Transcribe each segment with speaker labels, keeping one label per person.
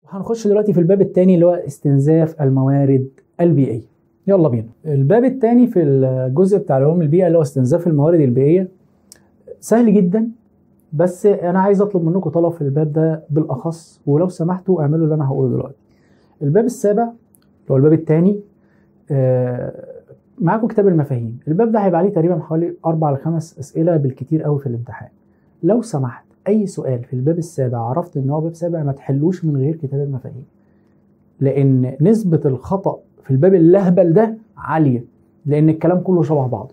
Speaker 1: هنخش دلوقتي في الباب الثاني اللي هو استنزاف الموارد البيئيه يلا بينا الباب الثاني في الجزء بتاع علوم البيئه اللي هو استنزاف الموارد البيئيه سهل جدا بس انا عايز اطلب منكم طلب في الباب ده بالاخص ولو سمحتوا اعملوا اللي انا هقوله دلوقتي الباب السابع اللي هو الباب الثاني معاكم كتاب المفاهيم الباب ده هيبقى عليه تقريبا حوالي اربع لخمس اسئله بالكتير قوي في الامتحان لو سمحت اي سؤال في الباب السابع عرفت ان هو باب سابع ما تحلوش من غير كتاب المفاهيم لان نسبه الخطا في الباب اللهبل ده عاليه لان الكلام كله شبه بعضه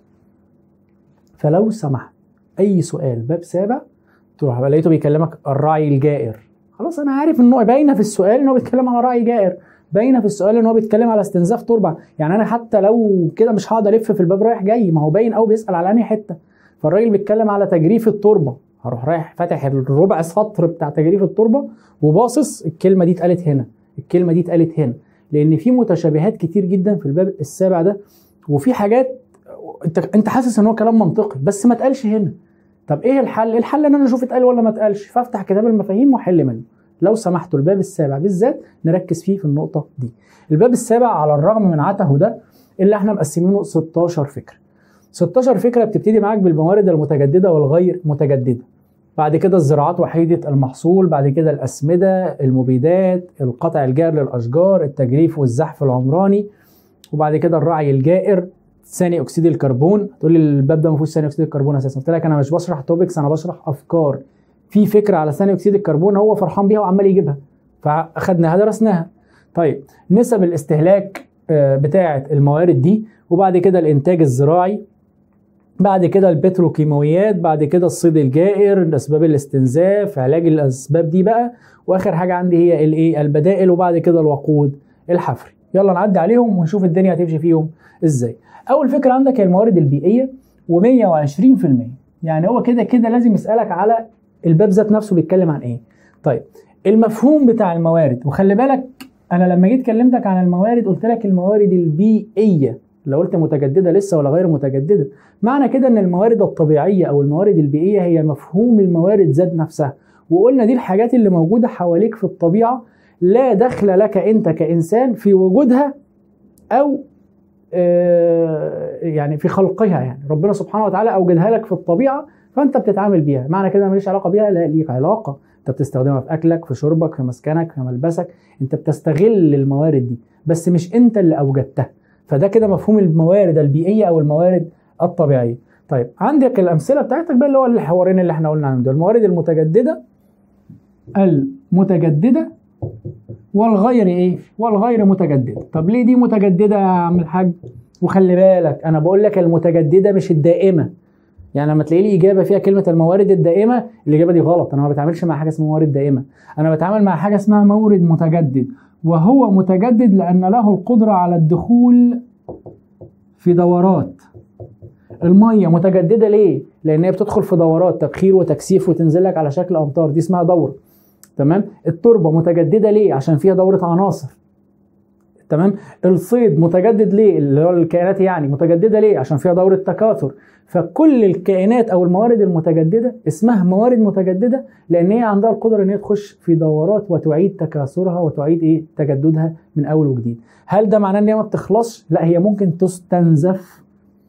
Speaker 1: فلو سمحت اي سؤال باب سابع تروح لقيته بيكلمك الراعي الجائر خلاص انا عارف ان هو باينه في السؤال ان هو بيتكلم على راعي جائر باينه في السؤال ان هو بيتكلم على استنزاف تربه يعني انا حتى لو كده مش هقعد الف في الباب رايح جاي ما هو باين قوي بيسال على انهي حته فالراجل بيتكلم على تجريف التربه هروح رايح فاتح الربع سطر بتاع تجريف التربه وباصص الكلمه دي اتقالت هنا الكلمه دي اتقالت هنا لان في متشابهات كتير جدا في الباب السابع ده وفي حاجات انت انت حاسس ان هو كلام منطقي بس ما اتقالش هنا طب ايه الحل الحل ان انا اشوف اتقال ولا ما اتقالش فافتح كتاب المفاهيم واحل منه لو سمحتوا الباب السابع بالذات نركز فيه في النقطه دي الباب السابع على الرغم من عته ده اللي احنا مقسمينه 16 فكره 16 فكره بتبتدي معاك بالموارد المتجدده والغير متجدده بعد كده الزراعات وحيدة المحصول بعد كده الأسمدة المبيدات القطع الجائر للأشجار التجريف والزحف العمراني وبعد كده الرعي الجائر ثاني أكسيد الكربون تقول لي الباب ده ما فيهوش ثاني أكسيد الكربون أساسا قلت لك أنا مش بشرح توبكس أنا بشرح أفكار في فكرة على ثاني أكسيد الكربون هو فرحان بيها وعمال يجيبها فأخدناها درسناها طيب نسب الاستهلاك بتاعة الموارد دي وبعد كده الإنتاج الزراعي بعد كده البتروكيماويات بعد كده الصيد الجائر اسباب الاستنزاف علاج الاسباب دي بقى واخر حاجه عندي هي الايه البدائل وبعد كده الوقود الحفري يلا نعدي عليهم ونشوف الدنيا هتمشي فيهم ازاي اول فكره عندك هي الموارد البيئيه و120% يعني هو كده كده لازم يسالك على الباب ذات نفسه بيتكلم عن ايه طيب المفهوم بتاع الموارد وخلي بالك انا لما جيت كلمتك عن الموارد قلت لك الموارد البيئيه لو قلت متجدده لسه ولا غير متجدده معنى كده ان الموارد الطبيعيه او الموارد البيئيه هي مفهوم الموارد ذات نفسها وقلنا دي الحاجات اللي موجوده حواليك في الطبيعه لا دخل لك انت كانسان في وجودها او يعني في خلقها يعني ربنا سبحانه وتعالى اوجدها لك في الطبيعه فانت بتتعامل بيها معنى كده ماليش علاقه بيها لا ليك علاقه انت بتستخدمها في اكلك في شربك في مسكنك في ملبسك انت بتستغل الموارد دي بس مش انت اللي اوجدتها فده كده مفهوم الموارد البيئيه او الموارد الطبيعيه طيب عندك الامثله بتاعتك بقى اللي هو الحوارين اللي احنا قلنا عنهم الموارد المتجدده المتجدده والغير ايه والغير متجدده طب ليه دي متجدده يا عم الحاج وخلي بالك انا بقول لك المتجدده مش الدائمه يعني لما تلاقي لي اجابه فيها كلمه الموارد الدائمه الاجابه دي غلط انا ما بتعاملش مع حاجه اسمها موارد دائمه انا بتعامل مع حاجه اسمها مورد متجدد وهو متجدد لأن له القدرة على الدخول في دورات المية متجددة ليه؟ لأن هي بتدخل في دورات تبخير وتكثيف وتنزل لك على شكل أمطار دي اسمها دورة تمام؟ التربة متجددة ليه؟ عشان فيها دورة عناصر تمام؟ الصيد متجدد ليه؟ اللي هو الكائنات يعني متجددة ليه؟ عشان فيها دورة تكاثر فكل الكائنات او الموارد المتجدده اسمها موارد متجدده لان هي عندها القدره ان هي تخش في دورات وتعيد تكاثرها وتعيد ايه تجددها من اول وجديد هل ده معناه ان هي ما بتخلصش لا هي ممكن تستنزف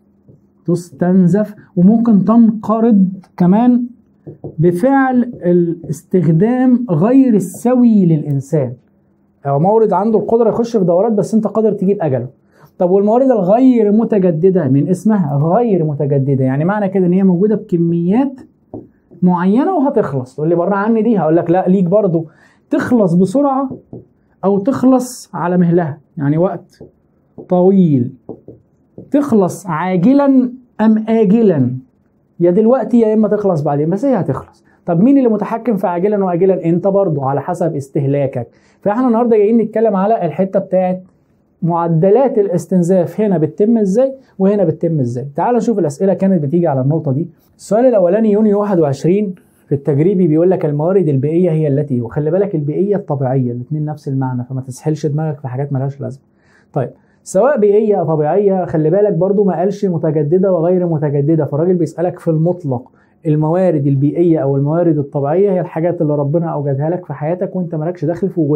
Speaker 1: تستنزف وممكن تنقرض كمان بفعل الاستخدام غير السوي للانسان هو مورد عنده القدره يخش في دورات بس انت قادر تجيب اجله طب والموارد الغير متجدده من اسمها غير متجدده يعني معنى كده ان هي موجوده بكميات معينه وهتخلص تقول لي بره عني دي هقول لك لا ليك برضو تخلص بسرعه او تخلص على مهلها يعني وقت طويل تخلص عاجلا ام اجلا يا دلوقتي يا اما تخلص بعدين بس هي هتخلص طب مين اللي متحكم في عاجلا واجلا انت برضو على حسب استهلاكك فاحنا النهارده جايين نتكلم على الحته بتاعت معدلات الاستنزاف هنا بتتم ازاي وهنا بتتم ازاي تعال نشوف الاسئله كانت بتيجي على النقطه دي السؤال الاولاني يونيو 21 في التجريبي بيقول لك الموارد البيئيه هي التي وخلي بالك البيئيه الطبيعيه الاثنين نفس المعنى فما تسحلش دماغك في حاجات ملهاش لازمه طيب سواء بيئيه أو طبيعيه خلي بالك برضو ما قالش متجدده وغير متجدده فالراجل بيسالك في المطلق الموارد البيئيه او الموارد الطبيعيه هي الحاجات اللي ربنا اوجدها لك في حياتك وانت مالكش دخل في وجودها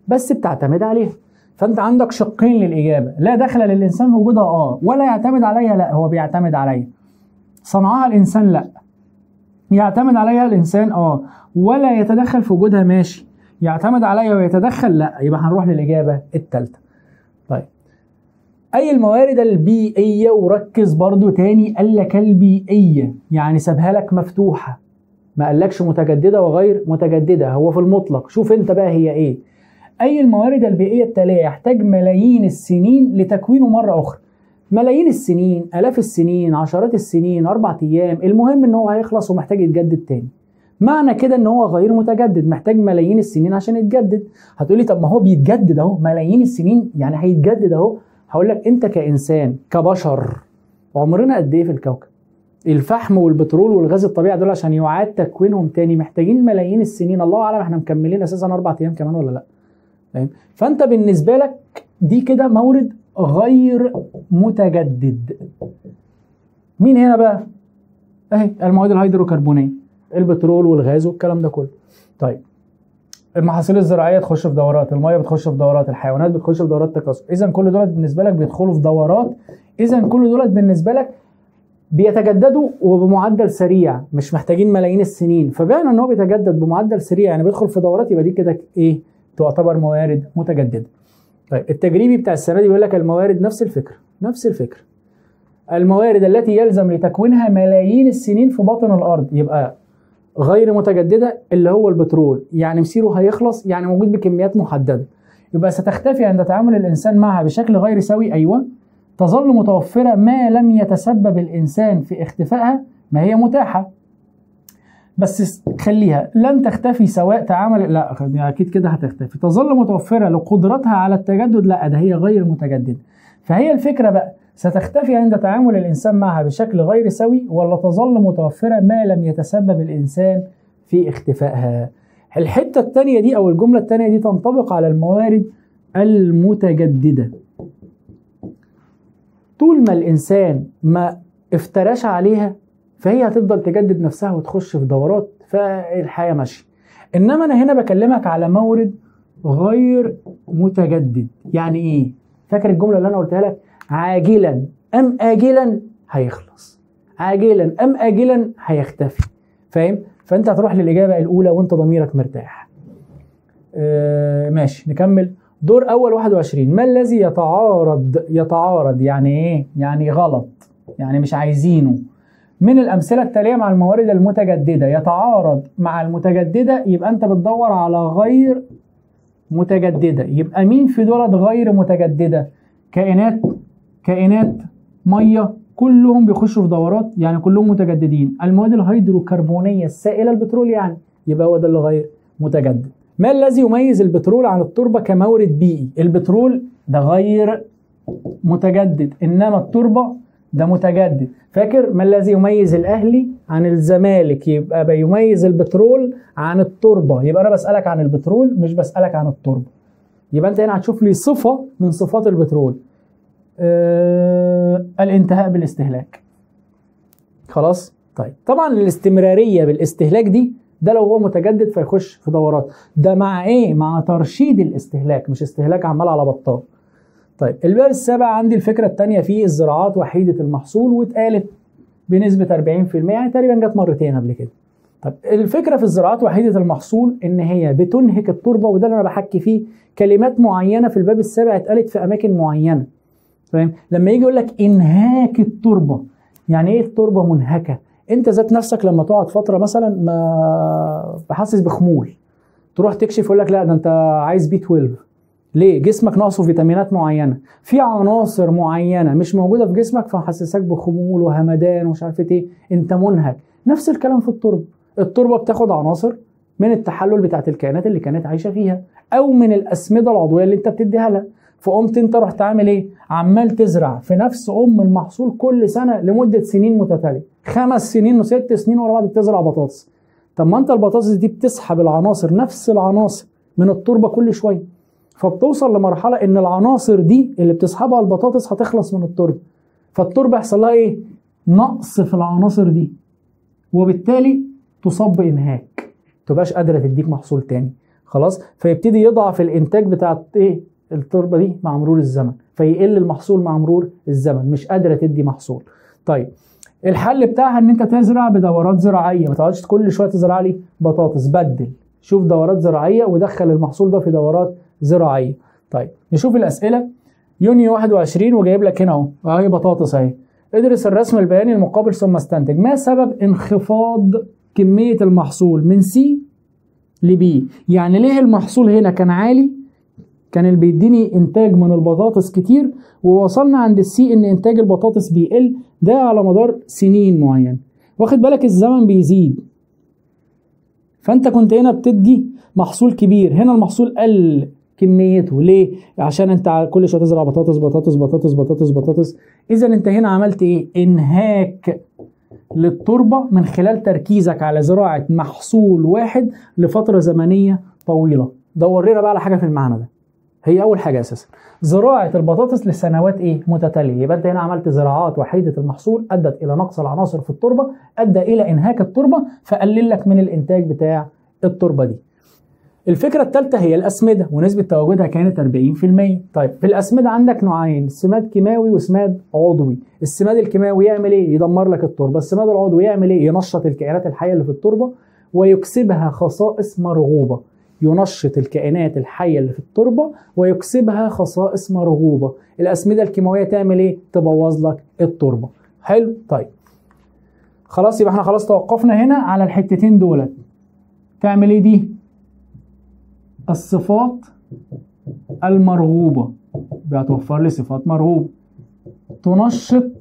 Speaker 1: بس بتعتمد عليها فانت عندك شقين للاجابه لا دخل للانسان في وجودها اه ولا يعتمد عليها لا هو بيعتمد عليها صنعها الانسان لا يعتمد عليها الانسان اه ولا يتدخل في وجودها ماشي يعتمد عليها ويتدخل لا يبقى هنروح للاجابه الثالثه طيب اي الموارد البيئيه وركز برضو تاني قال لك البيئيه يعني سابها لك مفتوحه ما قالكش متجدده وغير متجدده هو في المطلق شوف انت بقى هي ايه اي الموارد البيئيه التاليه يحتاج ملايين السنين لتكوينه مره اخرى ملايين السنين الاف السنين عشرات السنين اربع ايام المهم ان هو هيخلص ومحتاج يتجدد تاني معنى كده ان هو غير متجدد محتاج ملايين السنين عشان يتجدد هتقولي طب ما هو بيتجدد اهو ملايين السنين يعني هيتجدد اهو هقول لك انت كانسان كبشر عمرنا قد ايه في الكوكب الفحم والبترول والغاز الطبيعي دول عشان يعاد تكوينهم تاني محتاجين ملايين السنين الله اعلم احنا مكملين اساسا اربع ايام كمان ولا لا فاهم فانت بالنسبه لك دي كده مورد غير متجدد مين هنا بقى اهي المواد الهيدروكربونيه البترول والغاز والكلام ده كله طيب المحاصيل الزراعيه تخش في دورات الميه بتخش في دورات الحيوانات بتخش في دورات تكاثر اذا كل دول بالنسبه لك بيدخلوا في دورات اذا كل دول بالنسبه لك بيتجددوا وبمعدل سريع مش محتاجين ملايين السنين فبان ان هو بيتجدد بمعدل سريع يعني بيدخل في دورات يبقى دي كده ايه تعتبر موارد متجدده طيب التجريبي بتاع السنه دي بيقول لك الموارد نفس الفكره نفس الفكره الموارد التي يلزم لتكوينها ملايين السنين في باطن الارض يبقى غير متجدده اللي هو البترول يعني مسيره هيخلص يعني موجود بكميات محدده يبقى ستختفي عند تعامل الانسان معها بشكل غير سوي ايوه تظل متوفره ما لم يتسبب الانسان في اختفائها ما هي متاحه بس خليها لن تختفي سواء تعامل لا اكيد كده هتختفي تظل متوفره لقدرتها على التجدد لا ده هي غير متجدده فهي الفكره بقى ستختفي عند تعامل الانسان معها بشكل غير سوي ولا تظل متوفره ما لم يتسبب الانسان في اختفائها الحته الثانيه دي او الجمله الثانيه دي تنطبق على الموارد المتجدده طول ما الانسان ما افتراش عليها فهي هتفضل تجدد نفسها وتخش في دورات فالحياه ماشيه انما انا هنا بكلمك على مورد غير متجدد يعني ايه فاكر الجمله اللي انا قلتها لك عاجلا ام اجلا هيخلص عاجلا ام اجلا هيختفي فاهم فانت هتروح للاجابه الاولى وانت ضميرك مرتاح آه ماشي نكمل دور اول 21 ما الذي يتعارض يتعارض يعني ايه يعني غلط يعني مش عايزينه من الامثله التاليه مع الموارد المتجدده يتعارض مع المتجدده يبقى انت بتدور على غير متجدده يبقى مين في دولت غير متجدده كائنات كائنات ميه كلهم بيخشوا في دورات يعني كلهم متجددين المواد الهيدروكربونيه السائله البترول يعني يبقى هو ده اللي غير متجدد ما الذي يميز البترول عن التربه كمورد بيئي البترول ده غير متجدد انما التربه ده متجدد فاكر ما الذي يميز الاهلي عن الزمالك يبقى بيميز البترول عن التربه يبقى انا بسالك عن البترول مش بسالك عن التربه يبقى انت هنا هتشوف لي صفه من صفات البترول آه الانتهاء بالاستهلاك خلاص طيب طبعا الاستمراريه بالاستهلاك دي ده لو هو متجدد فيخش في دورات ده مع ايه مع ترشيد الاستهلاك مش استهلاك عمال على بطال طيب الباب السابع عندي الفكره الثانيه فيه الزراعات وحيده المحصول واتقالت بنسبه 40% يعني تقريبا جت مرتين قبل كده طب الفكره في الزراعات وحيده المحصول ان هي بتنهك التربه وده اللي انا بحكي فيه كلمات معينه في الباب السابع اتقالت في اماكن معينه فاهم لما يجي يقول لك انهاك التربه يعني ايه التربه منهكه انت ذات نفسك لما تقعد فتره مثلا ما بحسس بخمول تروح تكشف يقول لك لا ده انت عايز بي 12 ليه جسمك ناقصه فيتامينات معينه في عناصر معينه مش موجوده في جسمك فمحسسك بخمول وهمدان ومش عارف ايه انت منهك نفس الكلام في التربه التربه بتاخد عناصر من التحلل بتاعت الكائنات اللي كانت عايشه فيها او من الاسمده العضويه اللي انت بتديها لها فقمت انت رحت عامل ايه عمال تزرع في نفس ام المحصول كل سنه لمده سنين متتاليه خمس سنين وست سنين ورا بعض بتزرع بطاطس طب ما انت البطاطس دي بتسحب العناصر نفس العناصر من التربه كل شويه فبتوصل لمرحله ان العناصر دي اللي بتسحبها البطاطس هتخلص من التربه فالتربه يحصل لها ايه نقص في العناصر دي وبالتالي تصاب بانهاك تبقاش قادره تديك محصول تاني خلاص فيبتدي يضعف الانتاج بتاع ايه التربه دي مع مرور الزمن فيقل المحصول مع مرور الزمن مش قادره تدي محصول طيب الحل بتاعها ان انت تزرع بدورات زراعيه ما تقعدش كل شويه تزرع لي بطاطس بدل شوف دورات زراعيه ودخل المحصول ده في دورات زراعيه طيب نشوف الاسئله يونيو 21 وجايب لك هنا اهو اهي بطاطس اهي ادرس الرسم البياني المقابل ثم استنتج ما سبب انخفاض كميه المحصول من سي لبي يعني ليه المحصول هنا كان عالي كان اللي بيديني انتاج من البطاطس كتير ووصلنا عند السي ان انتاج البطاطس بيقل ده على مدار سنين معين واخد بالك الزمن بيزيد فانت كنت هنا بتدي محصول كبير هنا المحصول قل كميته ليه عشان انت كل شويه تزرع بطاطس بطاطس بطاطس بطاطس بطاطس اذا انت هنا عملت ايه انهاك للتربه من خلال تركيزك على زراعه محصول واحد لفتره زمنيه طويله دور لنا بقى على حاجه في المعنى ده هي اول حاجه اساسا زراعه البطاطس لسنوات ايه متتاليه يبقى انت هنا عملت زراعات وحيده المحصول ادت الى نقص العناصر في التربه ادى الى انهاك التربه فقلل لك من الانتاج بتاع التربه دي الفكره الثالثه هي الاسمده ونسبه تواجدها كانت 40% طيب في الاسمده عندك نوعين سماد كيماوي وسماد عضوي السماد الكيماوي يعمل ايه يدمر لك التربه السماد العضوي يعمل ايه ينشط الكائنات الحيه اللي في التربه ويكسبها خصائص مرغوبه ينشط الكائنات الحية اللي في التربة ويكسبها خصائص مرغوبة الأسمدة الكيماوية تعمل إيه؟ تبوظ لك التربة حلو؟ طيب خلاص يبقى احنا خلاص توقفنا هنا على الحتتين دولت تعمل ايه دي؟ الصفات المرغوبة بتوفر لي صفات مرغوبة تنشط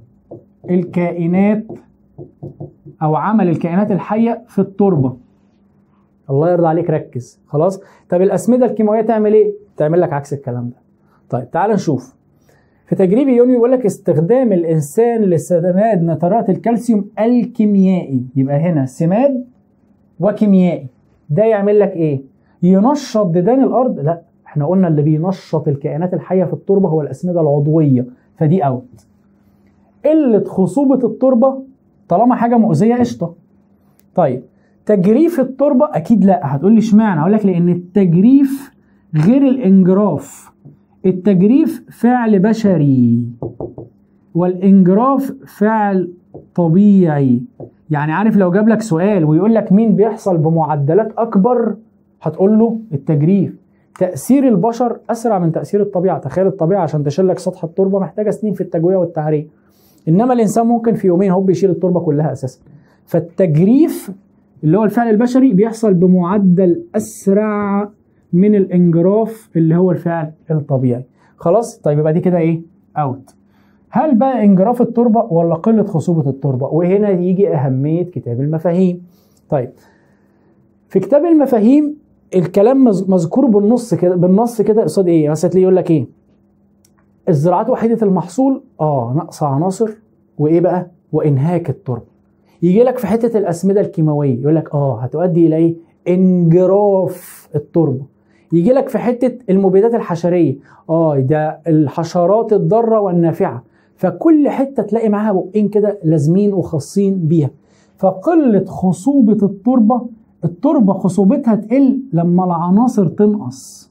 Speaker 1: الكائنات أو عمل الكائنات الحية في التربة الله يرضى عليك ركز خلاص طب الاسمده الكيماويه تعمل ايه تعمل لك عكس الكلام ده طيب تعال نشوف في تجريب يونيو يقول لك استخدام الانسان لسماد نترات الكالسيوم الكيميائي يبقى هنا سماد وكيميائي ده يعمل لك ايه ينشط ديدان الارض لا احنا قلنا اللي بينشط الكائنات الحيه في التربه هو الاسمده العضويه فدي اوت قله خصوبه التربه طالما حاجه مؤذيه قشطه طيب تجريف التربه اكيد لا هتقول لي اشمعنى اقول لك لان التجريف غير الانجراف التجريف فعل بشري والانجراف فعل طبيعي يعني عارف لو جاب لك سؤال ويقول لك مين بيحصل بمعدلات اكبر هتقول له التجريف تاثير البشر اسرع من تاثير الطبيعه تخيل الطبيعه عشان تشيل لك سطح التربه محتاجه سنين في التجويه والتعريه انما الانسان ممكن في يومين هو بيشيل التربه كلها اساسا فالتجريف اللي هو الفعل البشري بيحصل بمعدل اسرع من الانجراف اللي هو الفعل الطبيعي خلاص طيب يبقى دي كده ايه اوت هل بقى انجراف التربه ولا قله خصوبه التربه وهنا يجي اهميه كتاب المفاهيم طيب في كتاب المفاهيم الكلام مذكور بالنص كده بالنص كده قصاد ايه مثلا تلاقيه يقول لك ايه الزراعات وحيده المحصول اه نقص عناصر وايه بقى وانهاك التربه يجي لك في حته الاسمده الكيماويه يقول لك اه هتؤدي الى ايه انجراف التربه يجي لك في حته المبيدات الحشريه اه ده الحشرات الضاره والنافعه فكل حته تلاقي معاها بقين كده لازمين وخاصين بيها فقله خصوبه التربه التربه خصوبتها تقل لما العناصر تنقص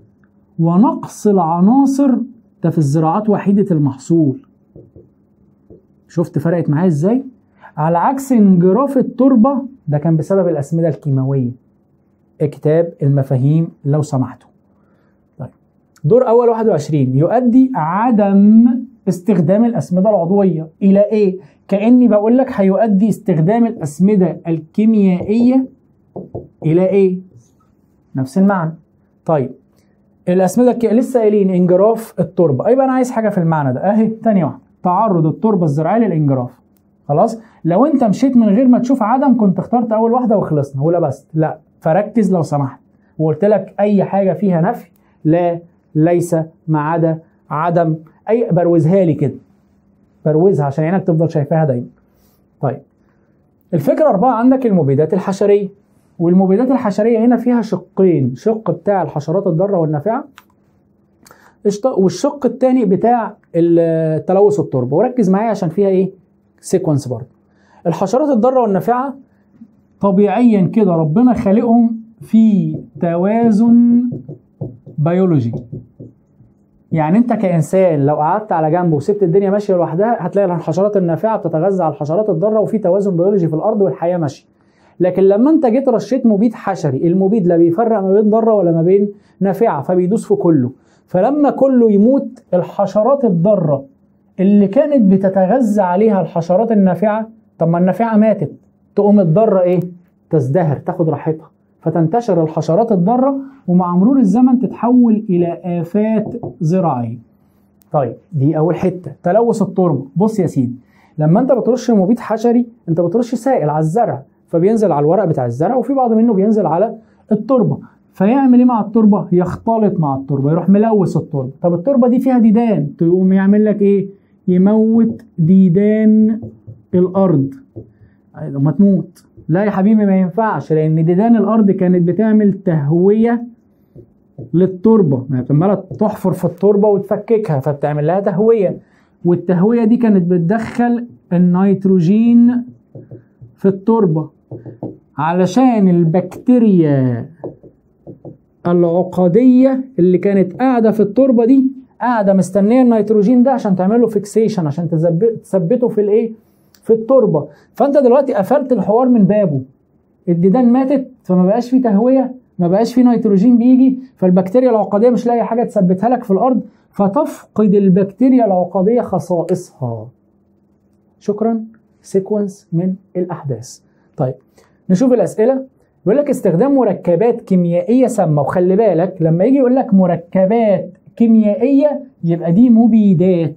Speaker 1: ونقص العناصر ده في الزراعات وحيده المحصول شفت فرقت معايا ازاي على عكس انجراف التربة ده كان بسبب الأسمدة الكيماوية كتاب المفاهيم لو سمحتوا طيب دور أول 21 يؤدي عدم استخدام الأسمدة العضوية إلى إيه؟ كأني بقول لك هيؤدي استخدام الأسمدة الكيميائية إلى إيه؟ نفس المعنى طيب الأسمدة الكي... لسه قايلين انجراف التربة يبقى أنا عايز حاجة في المعنى ده أهي تاني واحدة تعرض التربة الزراعية للانجراف خلاص لو انت مشيت من غير ما تشوف عدم كنت اخترت اول واحده وخلصنا ولا بس لا فركز لو سمحت وقلت لك اي حاجه فيها نفي لا ليس ما عدا عدم اي بروزها لي كده بروزها عشان عينك تفضل شايفاها دايما طيب الفكره اربعه عندك المبيدات الحشريه والمبيدات الحشريه هنا فيها شقين شق بتاع الحشرات الضاره والنافعه والشق الثاني بتاع التلوث التربه وركز معايا عشان فيها ايه سيكونس برضه الحشرات الضاره والنافعه طبيعيا كده ربنا خالقهم في توازن بيولوجي يعني انت كانسان لو قعدت على جنب وسبت الدنيا ماشيه لوحدها هتلاقي الحشرات النافعه بتتغذى على الحشرات الضاره وفي توازن بيولوجي في الارض والحياه ماشيه لكن لما انت جيت رشيت مبيد حشري المبيد لا بيفرق ما بين ضاره ولا ما بين نافعه فبيدوس في كله فلما كله يموت الحشرات الضاره اللي كانت بتتغذى عليها الحشرات النافعه طب ما النافعه ماتت تقوم الضاره ايه تزدهر تاخد راحتها فتنتشر الحشرات الضاره ومع مرور الزمن تتحول الى افات زراعيه طيب دي اول حته تلوث التربه بص يا سيدي لما انت بترش مبيد حشري انت بترش سائل على الزرع فبينزل على الورق بتاع الزرع وفي بعض منه بينزل على التربه فيعمل ايه مع التربه يختلط مع التربه يروح ملوث التربه طب التربه دي فيها ديدان تقوم يعمل لك ايه يموت ديدان الارض ما تموت لا يا حبيبي ما ينفعش لان ديدان الارض كانت بتعمل تهويه للتربه ما هي عماله تحفر في التربه وتفككها فبتعمل لها تهويه والتهويه دي كانت بتدخل النيتروجين في التربه علشان البكتيريا العقديه اللي كانت قاعده في التربه دي قاعده مستنيه النيتروجين ده عشان تعمل له فيكسيشن عشان تثبته في الايه في التربه فانت دلوقتي قفلت الحوار من بابه الديدان ماتت فما بقاش فيه تهويه ما بقاش فيه نيتروجين بيجي فالبكتيريا العقديه مش لاقي حاجه تثبتها لك في الارض فتفقد البكتيريا العقديه خصائصها شكرا سيكونس من الاحداث طيب نشوف الاسئله بيقول لك استخدام مركبات كيميائيه سامه وخلي بالك لما يجي يقول لك مركبات كيميائيه يبقى دي مبيدات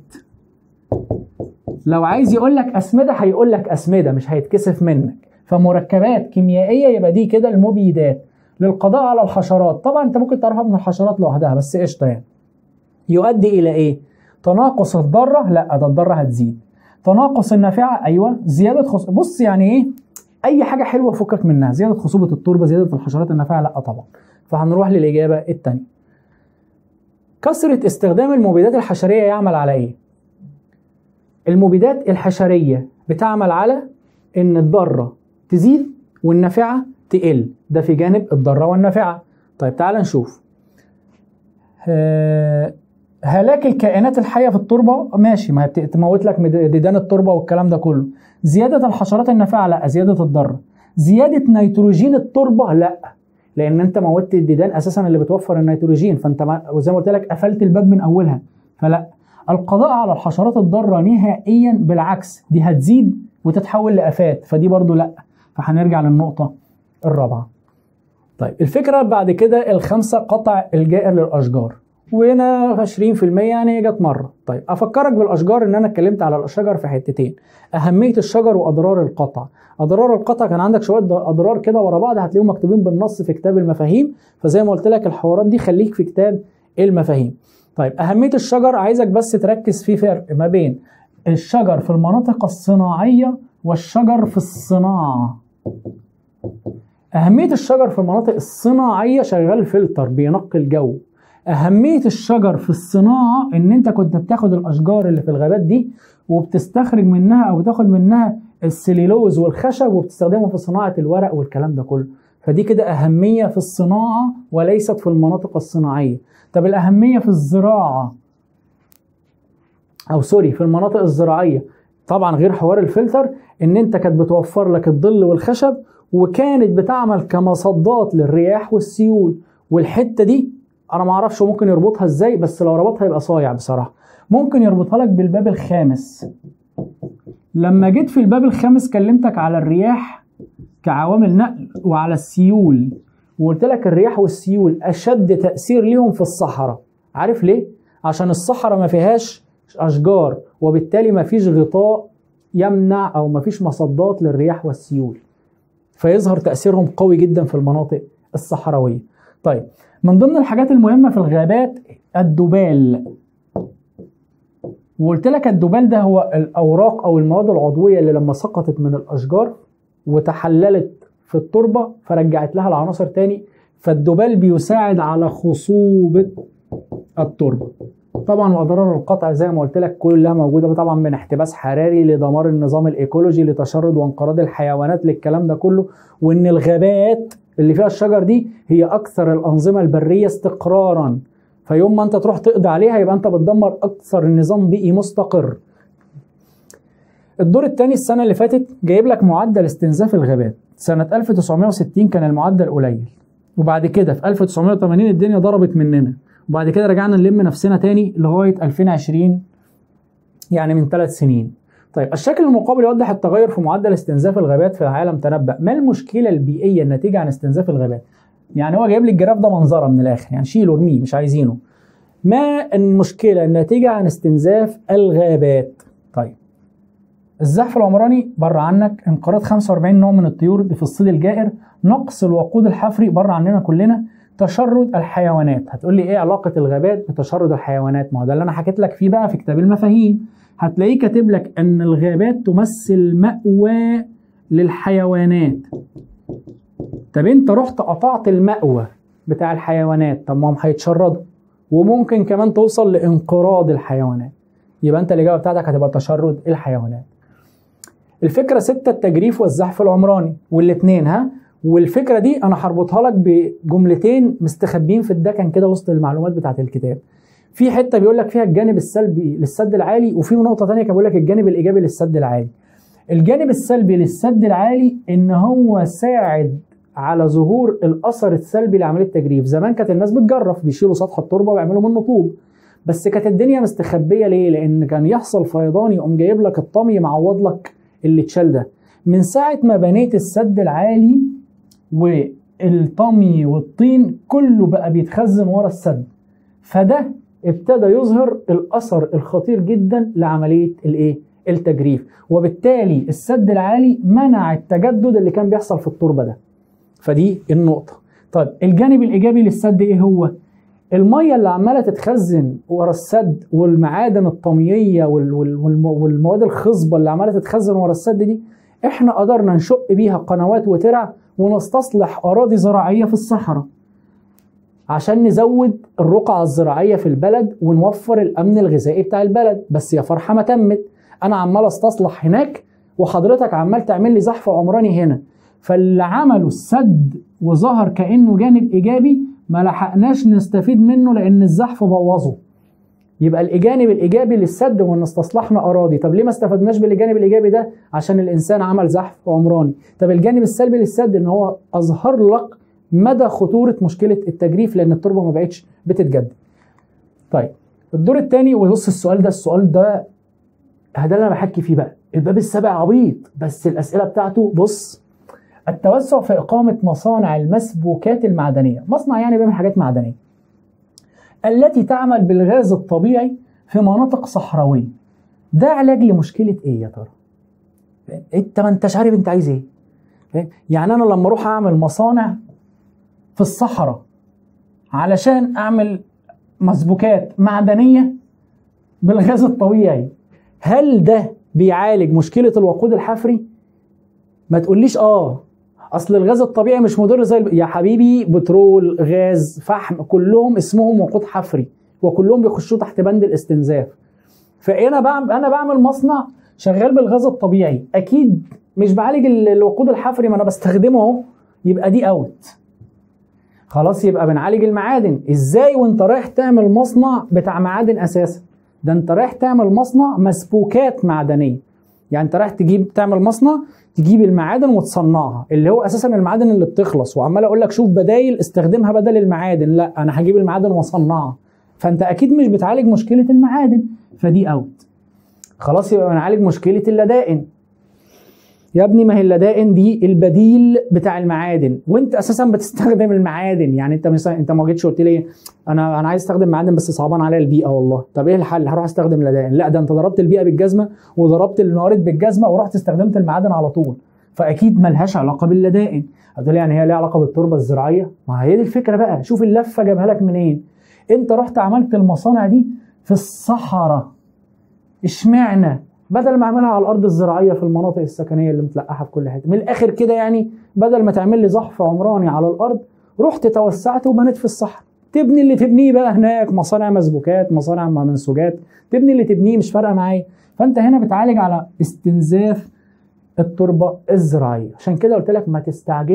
Speaker 1: لو عايز يقول لك اسمده هيقول لك اسمده مش هيتكسف منك فمركبات كيميائيه يبقى دي كده المبيدات للقضاء على الحشرات طبعا انت ممكن تعرفها من الحشرات لوحدها بس قشطه يعني يؤدي الى ايه تناقص الضاره لا ده الضاره هتزيد تناقص النافعه ايوه زياده خص... بص يعني ايه اي حاجه حلوه فكك منها زياده خصوبه التربه زياده الحشرات النافعه لا طبعا فهنروح للاجابه الثانيه كثره استخدام المبيدات الحشريه يعمل على ايه المبيدات الحشريه بتعمل على ان الضاره تزيد والنافعه تقل ده في جانب الضاره والنافعه طيب تعال نشوف هلاك الكائنات الحيه في التربه ماشي ما هي تموت لك ديدان التربه والكلام ده كله زياده الحشرات النافعه لا زياده الضاره زياده نيتروجين التربه لا لان انت موتت الديدان اساسا اللي بتوفر النيتروجين فانت ما وزي ما قلت لك قفلت الباب من اولها فلا القضاء على الحشرات الضاره نهائيا بالعكس دي هتزيد وتتحول لافات فدي برضو لا فهنرجع للنقطه الرابعه طيب الفكره بعد كده الخمسه قطع الجائر للاشجار وهنا 20% يعني جت مره طيب افكرك بالاشجار ان انا اتكلمت على الشجر في حتتين اهميه الشجر واضرار القطع اضرار القطع كان عندك شويه اضرار كده ورا بعض هتلاقيهم مكتوبين بالنص في كتاب المفاهيم فزي ما قلت لك الحوارات دي خليك في كتاب المفاهيم طيب اهميه الشجر عايزك بس تركز في فرق ما بين الشجر في المناطق الصناعيه والشجر في الصناعه اهميه الشجر في المناطق الصناعيه شغال فلتر بينقي الجو أهمية الشجر في الصناعة إن أنت كنت بتاخد الأشجار اللي في الغابات دي وبتستخرج منها أو بتاخد منها السليلوز والخشب وبتستخدمه في صناعة الورق والكلام ده كله فدي كده أهمية في الصناعة وليست في المناطق الصناعية طب الأهمية في الزراعة أو سوري في المناطق الزراعية طبعا غير حوار الفلتر إن أنت كانت بتوفر لك الظل والخشب وكانت بتعمل كمصدات للرياح والسيول والحتة دي انا ما اعرفش ممكن يربطها ازاي بس لو ربطها يبقى صايع بصراحه ممكن يربطها لك بالباب الخامس لما جيت في الباب الخامس كلمتك على الرياح كعوامل نقل وعلى السيول وقلت لك الرياح والسيول اشد تاثير ليهم في الصحراء عارف ليه عشان الصحراء ما فيهاش اشجار وبالتالي ما فيش غطاء يمنع او ما فيش مصدات للرياح والسيول فيظهر تاثيرهم قوي جدا في المناطق الصحراويه طيب من ضمن الحاجات المهمه في الغابات الدبال وقلت لك الدبال ده هو الاوراق او المواد العضويه اللي لما سقطت من الاشجار وتحللت في التربه فرجعت لها العناصر تاني فالدبال بيساعد على خصوبه التربه طبعا واضرار القطع زي ما قلت لك كلها موجوده طبعا من احتباس حراري لدمار النظام الايكولوجي لتشرد وانقراض الحيوانات للكلام ده كله وان الغابات اللي فيها الشجر دي هي اكثر الانظمه البريه استقرارا فيوم ما انت تروح تقضي عليها يبقى انت بتدمر اكثر نظام بيئي مستقر الدور الثاني السنه اللي فاتت جايب لك معدل استنزاف الغابات سنه 1960 كان المعدل قليل وبعد كده في 1980 الدنيا ضربت مننا وبعد كده رجعنا نلم نفسنا تاني لغايه 2020 يعني من ثلاث سنين طيب الشكل المقابل يوضح التغير في معدل استنزاف الغابات في العالم تنبأ ما المشكله البيئيه الناتجه عن استنزاف الغابات يعني هو جايب لي الجراف ده منظره من الاخر يعني شيله ارميه مش عايزينه ما المشكله الناتجه عن استنزاف الغابات طيب الزحف العمراني بره عنك انقراض 45 نوع من الطيور في الصيد الجائر نقص الوقود الحفري بره عننا كلنا تشرد الحيوانات هتقول لي ايه علاقه الغابات بتشرد الحيوانات ما هو ده اللي انا حكيت لك فيه بقى في كتاب المفاهيم هتلاقيه كاتب لك ان الغابات تمثل مأوى للحيوانات طب انت رحت قطعت المأوى بتاع الحيوانات طب ما هم هيتشردوا وممكن كمان توصل لانقراض الحيوانات يبقى انت الاجابه بتاعتك هتبقى تشرد الحيوانات الفكره ستة التجريف والزحف العمراني والاثنين ها والفكره دي انا هربطها لك بجملتين مستخبيين في الدكن كده وسط المعلومات بتاعت الكتاب في حته بيقول لك فيها الجانب السلبي للسد العالي وفي نقطه ثانيه كان بيقول لك الجانب الايجابي للسد العالي الجانب السلبي للسد العالي ان هو ساعد على ظهور الاثر السلبي لعمليه التجريف زمان كانت الناس بتجرف بيشيلوا سطح التربه ويعملوا منه طوب بس كانت الدنيا مستخبيه ليه لان كان يحصل فيضان يقوم جايب لك الطمي معوض لك اللي اتشال ده من ساعه ما بنيت السد العالي والطمي والطين كله بقى بيتخزن ورا السد فده ابتدى يظهر الاثر الخطير جدا لعمليه الايه التجريف وبالتالي السد العالي منع التجدد اللي كان بيحصل في التربه ده فدي النقطه طيب الجانب الايجابي للسد ايه هو الميه اللي عماله تتخزن ورا السد والمعادن الطمييه والمواد الخصبه اللي عماله تتخزن ورا السد دي احنا قدرنا نشق بيها قنوات وترع ونستصلح اراضي زراعيه في الصحراء عشان نزود الرقعة الزراعية في البلد ونوفر الأمن الغذائي بتاع البلد بس يا فرحة ما تمت أنا عمال استصلح هناك وحضرتك عمال تعمل لي زحف عمراني هنا فاللي عمله السد وظهر كأنه جانب إيجابي ما لحقناش نستفيد منه لأن الزحف بوظه يبقى الجانب الايجابي للسد وان استصلحنا اراضي طب ليه ما استفدناش بالجانب الايجابي ده عشان الانسان عمل زحف عمراني طب الجانب السلبي للسد ان هو اظهر لك مدى خطوره مشكله التجريف لان التربه ما بقتش بتتجدد طيب الدور الثاني وبص السؤال ده السؤال ده ده اللي انا بحكي فيه بقى الباب السابع عبيط بس الاسئله بتاعته بص التوسع في اقامه مصانع المسبوكات المعدنيه مصنع يعني بيعمل حاجات معدنيه التي تعمل بالغاز الطبيعي في مناطق صحراويه ده علاج لمشكله ايه يا ترى انت ما انتش عارف انت عايز ايه يعني انا لما اروح اعمل مصانع في الصحراء علشان اعمل مسبوكات معدنيه بالغاز الطبيعي هل ده بيعالج مشكله الوقود الحفري ما تقوليش اه اصل الغاز الطبيعي مش مضر زي يا حبيبي بترول غاز فحم كلهم اسمهم وقود حفري وكلهم بيخشوا تحت بند الاستنزاف فانا بعمل انا بعمل مصنع شغال بالغاز الطبيعي اكيد مش بعالج الوقود الحفري ما انا بستخدمه اهو يبقى دي اوت خلاص يبقى بنعالج المعادن ازاي وانت رايح تعمل مصنع بتاع معادن اساسا ده انت رايح تعمل مصنع مسبوكات معدنيه يعني انت رايح تجيب تعمل مصنع تجيب المعادن وتصنعها اللي هو اساسا المعادن اللي بتخلص وعمال اقول لك شوف بدايل استخدمها بدل المعادن لا انا هجيب المعادن واصنعها فانت اكيد مش بتعالج مشكله المعادن فدي اوت خلاص يبقى بنعالج مشكله اللدائن يا ابني ما هي اللدائن دي البديل بتاع المعادن وانت اساسا بتستخدم المعادن يعني انت مثلا انت ما جيتش قلت لي انا انا عايز استخدم معادن بس صعبان عليا البيئه والله طب ايه الحل هروح استخدم اللدائن لا ده انت ضربت البيئه بالجزمه وضربت الموارد بالجزمه ورحت استخدمت المعادن على طول فاكيد ملهاش علاقه باللدائن هتقول يعني هي ليها علاقه بالتربه الزراعيه ما هي دي الفكره بقى شوف اللفه جابها لك منين انت رحت عملت المصانع دي في الصحراء اشمعنى بدل ما اعملها على الارض الزراعيه في المناطق السكنيه اللي متلقحه في كل حته من الاخر كده يعني بدل ما تعمل لي زحف عمراني على الارض رحت توسعت وبنيت في الصحراء تبني اللي تبنيه بقى هناك مصانع مسبوكات مصانع منسوجات تبني اللي تبنيه مش فارقه معايا فانت هنا بتعالج على استنزاف التربه الزراعيه عشان كده قلت لك ما تستعجلش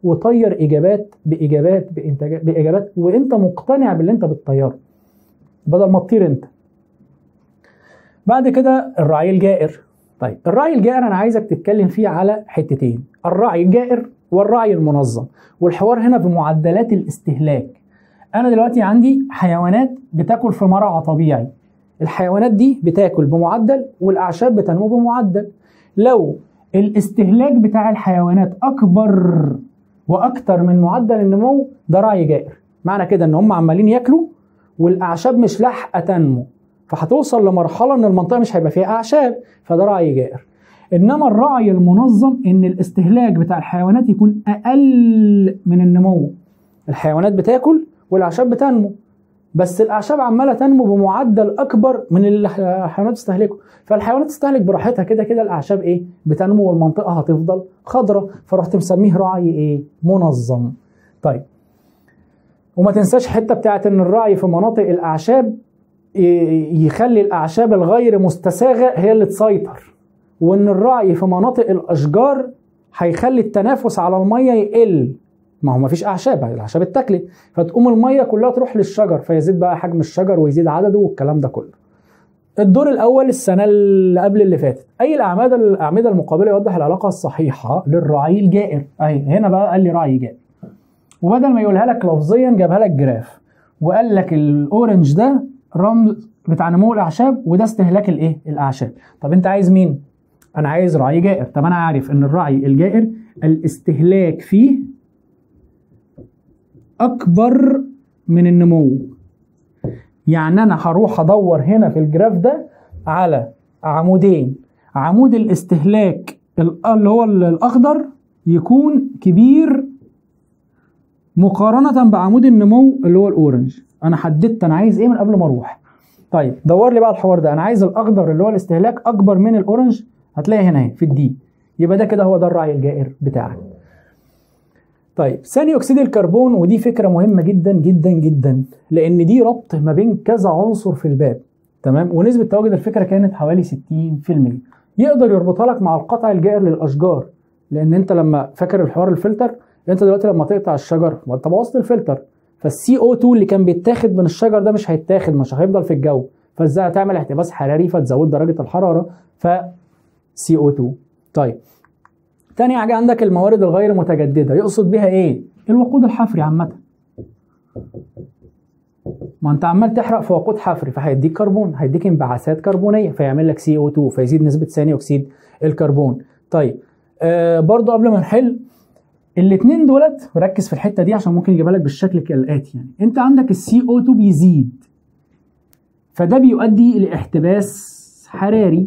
Speaker 1: وطير اجابات باجابات بانتاجات باجابات وانت مقتنع باللي انت بتطيره بدل ما تطير انت بعد كده الرعي الجائر طيب الرعي الجائر انا عايزك تتكلم فيه على حتتين الرعي الجائر والرعي المنظم والحوار هنا بمعدلات الاستهلاك انا دلوقتي عندي حيوانات بتاكل في مرعى طبيعي الحيوانات دي بتاكل بمعدل والاعشاب بتنمو بمعدل لو الاستهلاك بتاع الحيوانات اكبر واكتر من معدل النمو ده رعي جائر معنى كده ان هم عمالين ياكلوا والاعشاب مش لاحقه تنمو فهتوصل لمرحله ان المنطقه مش هيبقى فيها اعشاب فده رعي جائر انما الرعي المنظم ان الاستهلاك بتاع الحيوانات يكون اقل من النمو الحيوانات بتاكل والاعشاب بتنمو بس الاعشاب عماله تنمو بمعدل اكبر من اللي الحيوانات تستهلكه فالحيوانات تستهلك براحتها كده كده الاعشاب ايه بتنمو والمنطقه هتفضل خضراء فرحت مسميه رعي ايه منظم طيب وما تنساش حته بتاعت ان الرعي في مناطق الاعشاب يخلي الاعشاب الغير مستساغه هي اللي تسيطر وان الرعي في مناطق الاشجار هيخلي التنافس على الميه يقل ما هو ما فيش اعشاب الاعشاب اتاكلت فتقوم الميه كلها تروح للشجر فيزيد بقى حجم الشجر ويزيد عدده والكلام ده كله الدور الاول السنه اللي قبل اللي فاتت اي الاعمده الاعمده المقابله يوضح العلاقه الصحيحه للرعي الجائر اهي هنا بقى قال لي رعي جائر وبدل ما يقولها لك لفظيا جابها لك جراف وقال لك الاورنج ده رمز بتاع نمو الاعشاب وده استهلاك الايه الاعشاب طب انت عايز مين انا عايز رعي جائر طب انا عارف ان الرعي الجائر الاستهلاك فيه اكبر من النمو يعني انا هروح ادور هنا في الجراف ده على عمودين عمود الاستهلاك اللي هو الاخضر يكون كبير مقارنة بعمود النمو اللي هو الاورنج انا حددت انا عايز ايه من قبل ما اروح طيب دور لي بقى الحوار ده انا عايز الاخضر اللي هو الاستهلاك اكبر من الاورنج هتلاقي هنا اهي في الدي يبقى ده كده هو ده الرعي الجائر بتاعك طيب ثاني اكسيد الكربون ودي فكره مهمه جدا جدا جدا لان دي ربط ما بين كذا عنصر في الباب تمام ونسبه تواجد الفكره كانت حوالي 60% يقدر يربطها لك مع القطع الجائر للاشجار لان انت لما فاكر الحوار الفلتر انت دلوقتي لما تقطع الشجر ما انت بوظت الفلتر فالسي او 2 اللي كان بيتاخد من الشجر ده مش هيتاخد مش هيفضل في الجو فازاي هتعمل احتباس حراري فتزود درجه الحراره ف سي او 2 طيب تاني حاجه عندك الموارد الغير متجدده يقصد بها ايه الوقود الحفري عامه ما انت عمال تحرق في وقود حفري فهيديك كربون هيديك انبعاثات كربونيه فيعمل لك سي او 2 فيزيد نسبه ثاني اكسيد الكربون طيب آه برضو قبل ما نحل الاثنين دولت ركز في الحته دي عشان ممكن يجيبها لك بالشكل كالاتي يعني انت عندك السي او 2 بيزيد فده بيؤدي لاحتباس حراري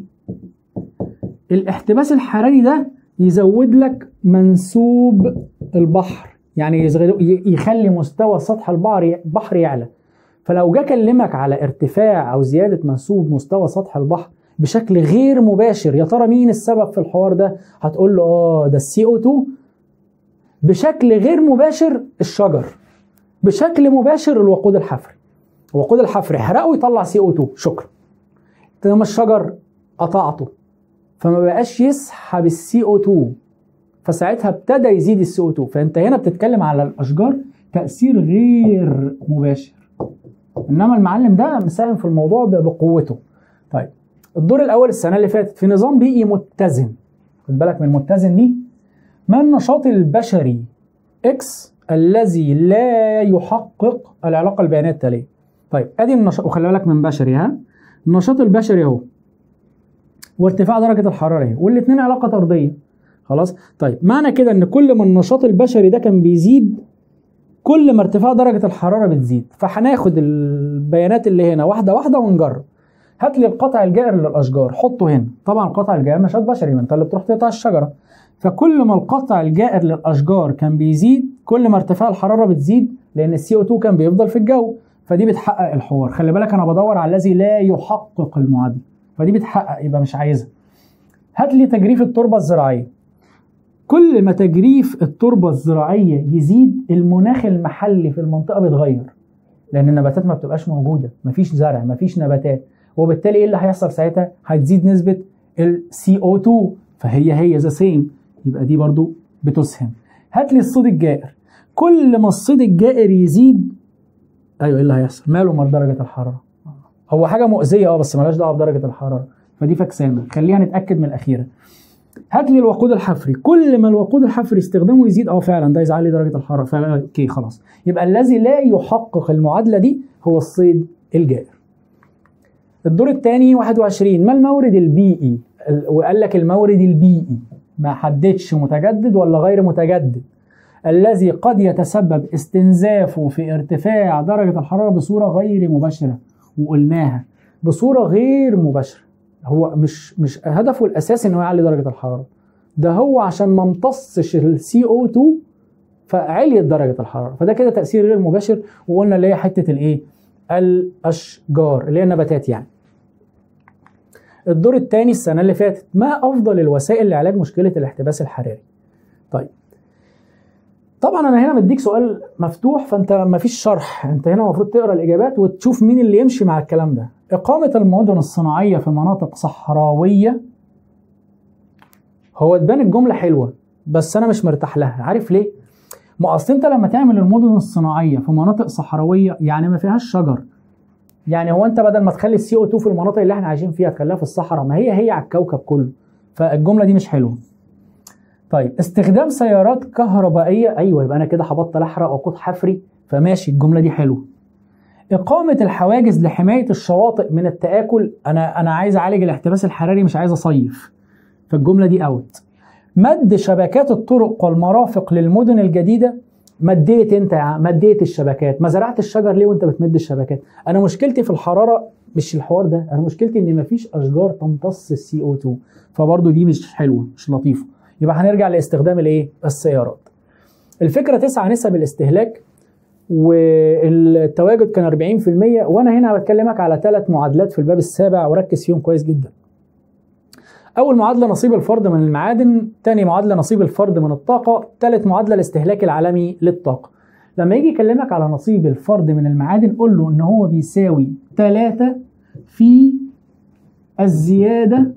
Speaker 1: الاحتباس الحراري ده يزود لك منسوب البحر يعني يخلي مستوى سطح البحر البحر يعلى فلو جه كلمك على ارتفاع او زياده منسوب مستوى سطح البحر بشكل غير مباشر يا ترى مين السبب في الحوار ده هتقول له اه ده السي او 2 بشكل غير مباشر الشجر بشكل مباشر الوقود الحفري الوقود الحفري احرقه يطلع سي او 2 شكرا انما الشجر قطعته فما بقاش يسحب السي او 2 فساعتها ابتدى يزيد السي او 2 فانت هنا بتتكلم على الاشجار تاثير غير مباشر انما المعلم ده مساهم في الموضوع بقوته طيب الدور الاول السنه اللي فاتت في نظام بيئي متزن خد بالك من متزن دي ما النشاط البشري اكس الذي لا يحقق العلاقه البيانيه التاليه طيب ادي النشاط وخلي بالك من بشري ها النشاط البشري اهو وارتفاع درجه الحراره اهي والاثنين علاقه طرديه خلاص طيب معنى كده ان كل ما النشاط البشري ده كان بيزيد كل ما ارتفاع درجه الحراره بتزيد فهناخد البيانات اللي هنا واحده واحده ونجرب هات لي القطع الجائر للاشجار حطه هنا طبعا القطع الجائر نشاط بشري ما انت اللي بتروح تقطع الشجره فكل ما القطع الجائر للاشجار كان بيزيد كل ما ارتفاع الحراره بتزيد لان السي او 2 كان بيفضل في الجو فدي بتحقق الحوار خلي بالك انا بدور على الذي لا يحقق المعادله فدي بتحقق يبقى مش عايزها هات لي تجريف التربه الزراعيه كل ما تجريف التربه الزراعيه يزيد المناخ المحلي في المنطقه بيتغير لان النباتات ما بتبقاش موجوده مفيش زرع مفيش نباتات وبالتالي ايه اللي هيحصل ساعتها هتزيد نسبه ال CO2 فهي هي ذا سيم يبقى دي برضو بتسهم هات لي الصيد الجائر كل ما الصيد الجائر يزيد ايوه ايه اللي هيحصل ماله مال درجه الحراره هو حاجه مؤذيه اه بس مالهاش دعوه بدرجه الحراره فدي فكسانه خلينا نتاكد من الاخيره هات لي الوقود الحفري كل ما الوقود الحفري استخدامه يزيد اه فعلا ده يزعل لي درجه الحراره فعلا اوكي خلاص يبقى الذي لا يحقق المعادله دي هو الصيد الجائر الدور الثاني 21 ما المورد البيئي وقال لك المورد البيئي ما حددش متجدد ولا غير متجدد الذي قد يتسبب استنزافه في ارتفاع درجة الحرارة بصورة غير مباشرة وقلناها بصورة غير مباشرة هو مش مش هدفه الأساسي إنه يعلي درجة الحرارة ده هو عشان ما امتصش السي او 2 فعليت درجة الحرارة فده كده تأثير غير مباشر وقلنا اللي هي حتة الإيه؟ الأشجار اللي هي النباتات يعني الدور الثاني السنة اللي فاتت ما أفضل الوسائل لعلاج مشكلة الاحتباس الحراري طيب طبعا انا هنا مديك سؤال مفتوح فانت ما فيش شرح انت هنا المفروض تقرا الاجابات وتشوف مين اللي يمشي مع الكلام ده اقامه المدن الصناعيه في مناطق صحراويه هو تبان الجمله حلوه بس انا مش مرتاح لها عارف ليه ما اصل انت لما تعمل المدن الصناعيه في مناطق صحراويه يعني ما فيهاش شجر يعني هو انت بدل ما تخلي السي او 2 في المناطق اللي احنا عايشين فيها تخليها في الصحراء ما هي هي على الكوكب كله فالجمله دي مش حلوه طيب استخدام سيارات كهربائيه ايوه يبقى انا كده هبطل احرق وقود حفري فماشي الجمله دي حلوه إقامة الحواجز لحماية الشواطئ من التآكل أنا أنا عايز أعالج الاحتباس الحراري مش عايز أصيف فالجملة دي أوت مد شبكات الطرق والمرافق للمدن الجديدة مديت انت يا عم مديت الشبكات ما زرعت الشجر ليه وانت بتمد الشبكات انا مشكلتي في الحراره مش الحوار ده انا مشكلتي ان مفيش اشجار تمتص السي او 2 فبرضه دي مش حلوه مش لطيفه يبقى هنرجع لاستخدام الايه السيارات الفكره تسعة نسب الاستهلاك والتواجد كان 40% وانا هنا بتكلمك على ثلاث معادلات في الباب السابع وركز فيهم كويس جدا اول معادله نصيب الفرد من المعادن تاني معادله نصيب الفرد من الطاقه ثالث معادله الاستهلاك العالمي للطاقه لما يجي يكلمك على نصيب الفرد من المعادن قول له ان هو بيساوي 3 في الزياده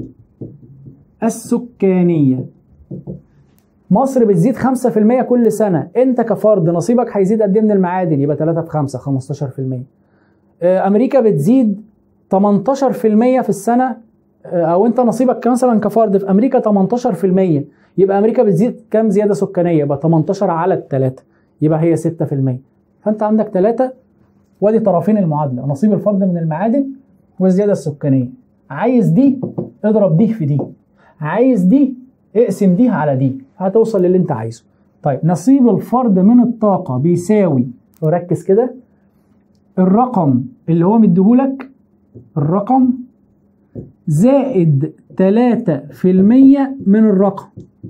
Speaker 1: السكانيه مصر بتزيد 5% كل سنه انت كفرد نصيبك هيزيد قد ايه من المعادن يبقى 3 في 5 15% امريكا بتزيد 18% في السنه او انت نصيبك مثلا كفرد في امريكا 18% يبقى امريكا بتزيد كام زياده سكانيه يبقى 18 على الثلاثه يبقى هي 6% فانت عندك ثلاثه وادي طرفين المعادله نصيب الفرد من المعادن والزياده السكانيه عايز دي اضرب دي في دي عايز دي اقسم دي على دي هتوصل للي انت عايزه طيب نصيب الفرد من الطاقه بيساوي وركز كده الرقم اللي هو مديهولك الرقم زائد 3% من الرقم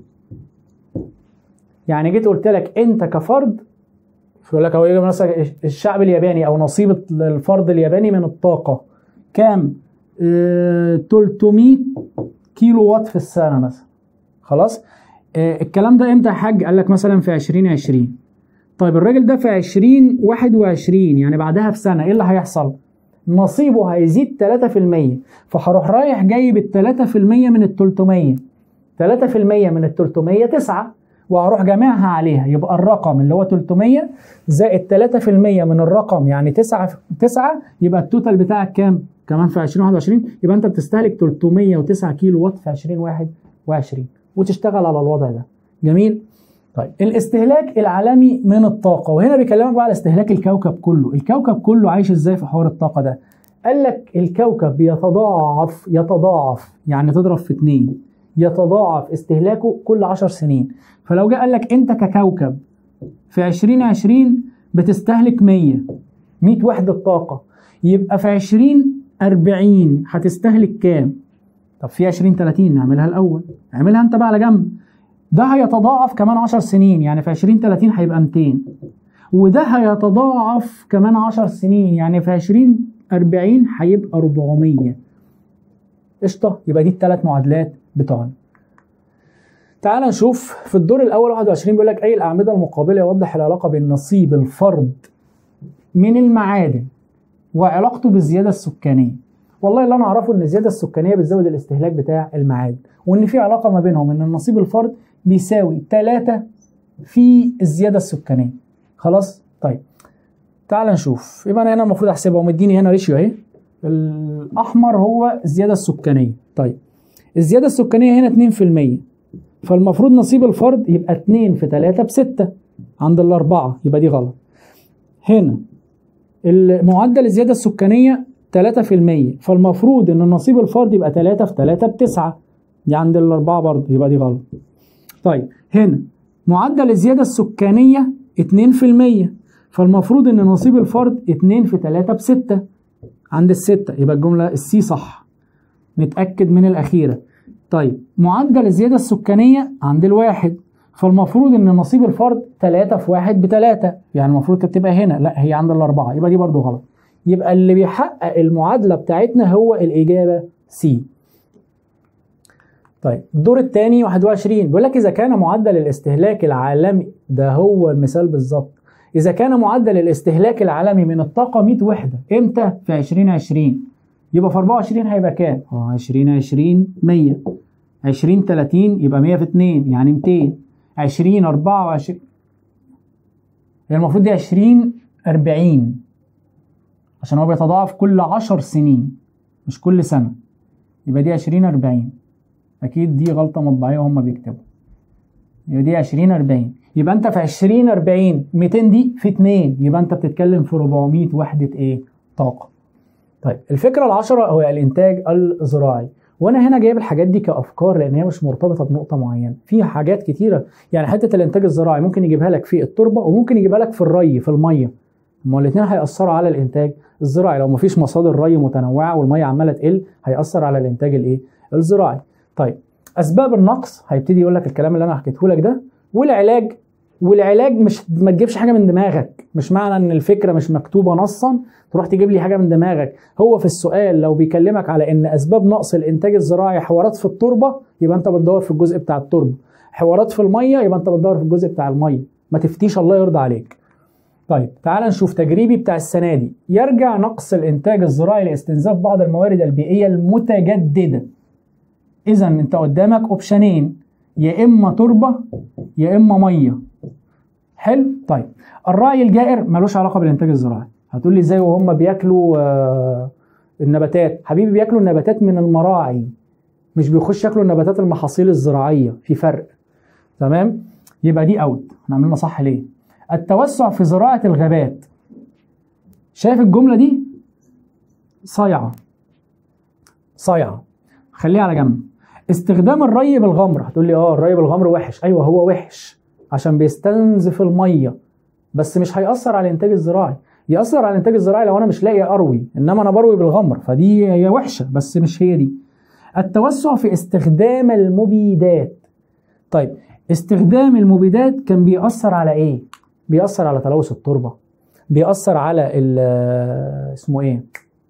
Speaker 1: يعني جيت قلت لك انت كفرد يقول لك هو مثلا الشعب الياباني او نصيب الفرد الياباني من الطاقه كام؟ اه 300 كيلو وات في السنه مثلا خلاص؟ اه الكلام ده امتى يا حاج؟ قال لك مثلا في 2020 طيب الراجل ده في 2021 يعني بعدها بسنه ايه اللي هيحصل؟ نصيبه هيزيد 3% فهروح رايح جايب ال 3% من ال 300 3% من ال 300 9 وهروح جامعها عليها يبقى الرقم اللي هو 300 زائد 3% من الرقم يعني 9 9 يبقى التوتال بتاعك كام؟ كمان في 2021 يبقى انت بتستهلك 309 كيلو وات في 2021 وتشتغل على الوضع ده جميل؟ طيب الاستهلاك العالمي من الطاقة وهنا بيكلمك بقى على استهلاك الكوكب كله الكوكب كله عايش ازاي في حوار الطاقة ده قال لك الكوكب بيتضاعف يتضاعف يعني تضرب في اتنين يتضاعف استهلاكه كل عشر سنين فلو جه قال لك انت ككوكب في 2020 بتستهلك 100 100 وحدة طاقة يبقى في 2040 هتستهلك كام؟ طب في 2030 نعملها الأول اعملها انت بقى على جنب ده هيتضاعف كمان 10 سنين يعني في 2030 هيبقى 200 وده هيتضاعف كمان 10 سنين يعني في 2040 هيبقى 400 قشطه يبقى دي الثلاث معادلات بتوعنا تعال نشوف في الدور الاول 21 بيقول لك اي الاعمده المقابله يوضح العلاقه بين نصيب الفرد من المعادن وعلاقته بالزياده السكانيه والله اللي انا اعرفه ان الزياده السكانيه بتزود الاستهلاك بتاع المعادن وان في علاقه ما بينهم ان النصيب الفرد بيساوي 3 في الزياده السكانيه خلاص طيب تعال نشوف يبقى انا هنا المفروض احسبها ومديني هنا ريشيو اهي الاحمر هو الزياده السكانيه طيب الزياده السكانيه هنا 2% فالمفروض نصيب الفرد يبقى 2 في 3 ب 6 عند الاربعه يبقى دي غلط هنا معدل الزياده السكانيه 3% فالمفروض ان نصيب الفرد يبقى 3 في 3 ب 9 دي عند الاربعه برضه يبقى دي غلط طيب هنا معدل الزياده السكانيه 2% فالمفروض ان نصيب الفرد 2 في 3 ب 6 عند الستة يبقى الجملة السي صح نتأكد من الأخيرة طيب معدل الزيادة السكانية عند الواحد فالمفروض ان نصيب الفرد 3 في 1 ب 3 يعني المفروض كانت تبقى هنا لا هي عند الأربعة يبقى دي برضو غلط يبقى اللي بيحقق المعادلة بتاعتنا هو الإجابة سي طيب الدور الثاني 21 بيقول لك إذا كان معدل الاستهلاك العالمي ده هو المثال بالظبط إذا كان معدل الاستهلاك العالمي من الطاقة 100 وحدة إمتى؟ في 2020 يبقى في 24 هيبقى كام؟ اه 2020 100 20 30 يبقى 100 في 2 يعني 200 20 24 هي المفروض دي 20 40 عشان هو بيتضاعف كل 10 سنين مش كل سنة يبقى دي 20 40 أكيد دي غلطة مطبعية وهم بيكتبوا يبقى دي 20 40 يبقى انت في 20 40 200 دي في 2 يبقى انت بتتكلم في 400 وحده ايه طاقه طيب الفكره العشرة هو الانتاج الزراعي وانا هنا جايب الحاجات دي كافكار لان هي مش مرتبطه بنقطه معينه في حاجات كتيره يعني حته الانتاج الزراعي ممكن يجيبها لك في التربه وممكن يجيبها لك في الري في الميه هما الاثنين هيأثروا على الانتاج الزراعي لو مفيش مصادر ري متنوعه والميه عماله تقل هيأثر على الانتاج الايه الزراعي طيب اسباب النقص هيبتدي يقول لك الكلام اللي انا حكيته لك ده والعلاج والعلاج مش ما تجيبش حاجه من دماغك مش معنى ان الفكره مش مكتوبه نصا تروح تجيب لي حاجه من دماغك هو في السؤال لو بيكلمك على ان اسباب نقص الانتاج الزراعي حوارات في التربه يبقى انت بتدور في الجزء بتاع التربه حوارات في الميه يبقى انت بتدور في الجزء بتاع الميه ما تفتيش الله يرضى عليك طيب تعال نشوف تجريبي بتاع السنه دي يرجع نقص الانتاج الزراعي لاستنزاف بعض الموارد البيئيه المتجدده اذا انت قدامك اوبشنين يا اما تربه يا اما ميه حلو طيب الرعي الجائر ملوش علاقه بالانتاج الزراعي هتقول لي ازاي وهم بياكلوا آه النباتات حبيبي بياكلوا النباتات من المراعي مش بيخش ياكلوا النباتات المحاصيل الزراعيه في فرق تمام يبقى دي اوت احنا عملنا صح ليه التوسع في زراعه الغابات شايف الجمله دي صايعه صايعه خليها على جنب استخدام الري بالغمر هتقول لي اه الري بالغمر وحش ايوه هو وحش عشان بيستنزف الميه بس مش هيأثر على الانتاج الزراعي يأثر على الانتاج الزراعي لو انا مش لاقي اروي انما انا بروي بالغمر فدي هي وحشه بس مش هي دي التوسع في استخدام المبيدات طيب استخدام المبيدات كان بيأثر على ايه بيأثر على تلوث التربه بيأثر على اسمه ايه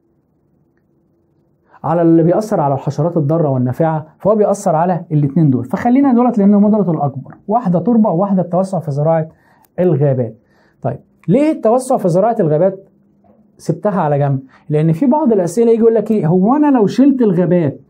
Speaker 1: على اللي بيأثر على الحشرات الضارة والنافعة فهو بيأثر على الاثنين دول فخلينا دولت لأنهم دولت الأكبر واحدة تربة وواحدة التوسع في زراعة الغابات طيب ليه التوسع في زراعة الغابات سبتها على جنب لأن في بعض الأسئلة يجي يقول لك إيه هو أنا لو شلت الغابات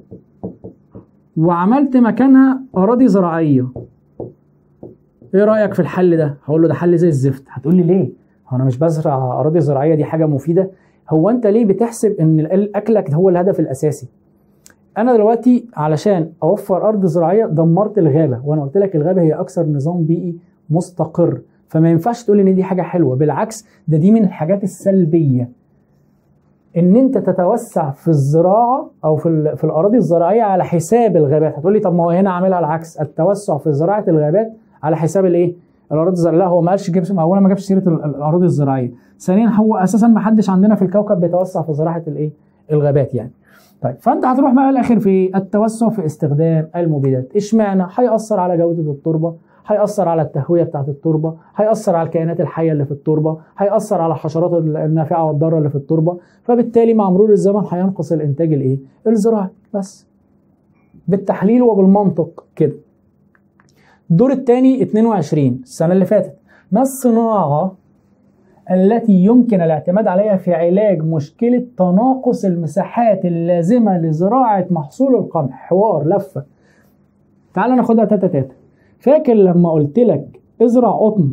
Speaker 1: وعملت مكانها أراضي زراعية إيه رأيك في الحل ده؟ هقول له ده حل زي الزفت هتقول لي ليه؟ هو أنا مش بزرع أراضي زراعية دي حاجة مفيدة هو انت ليه بتحسب ان اكلك هو الهدف الاساسي انا دلوقتي علشان اوفر ارض زراعيه دمرت الغابه وانا قلت لك الغابه هي اكثر نظام بيئي مستقر فما ينفعش تقول ان دي حاجه حلوه بالعكس ده دي من الحاجات السلبيه ان انت تتوسع في الزراعه او في في الاراضي الزراعيه على حساب الغابات هتقول لي طب ما هو هنا عاملها العكس التوسع في زراعه الغابات على حساب الايه الاراضي الزراعيه لا هو ما قالش جيب اولا ما جابش سيره الاراضي الزراعيه ثانيا هو اساسا ما حدش عندنا في الكوكب بيتوسع في زراعه الايه الغابات يعني طيب فانت هتروح بقى الاخر في التوسع في استخدام المبيدات اشمعنى هيأثر على جوده التربه هيأثر على التهويه بتاعه التربه هيأثر على الكائنات الحيه اللي في التربه هيأثر على الحشرات النافعه والضاره اللي في التربه فبالتالي مع مرور الزمن هينقص الانتاج الايه الزراعي بس بالتحليل وبالمنطق كده الدور الثاني 22 السنه اللي فاتت ما الصناعه التي يمكن الاعتماد عليها في علاج مشكلة تناقص المساحات اللازمة لزراعة محصول القمح حوار لفة تعال ناخدها تاتا تاتا فاكر لما قلت لك ازرع قطن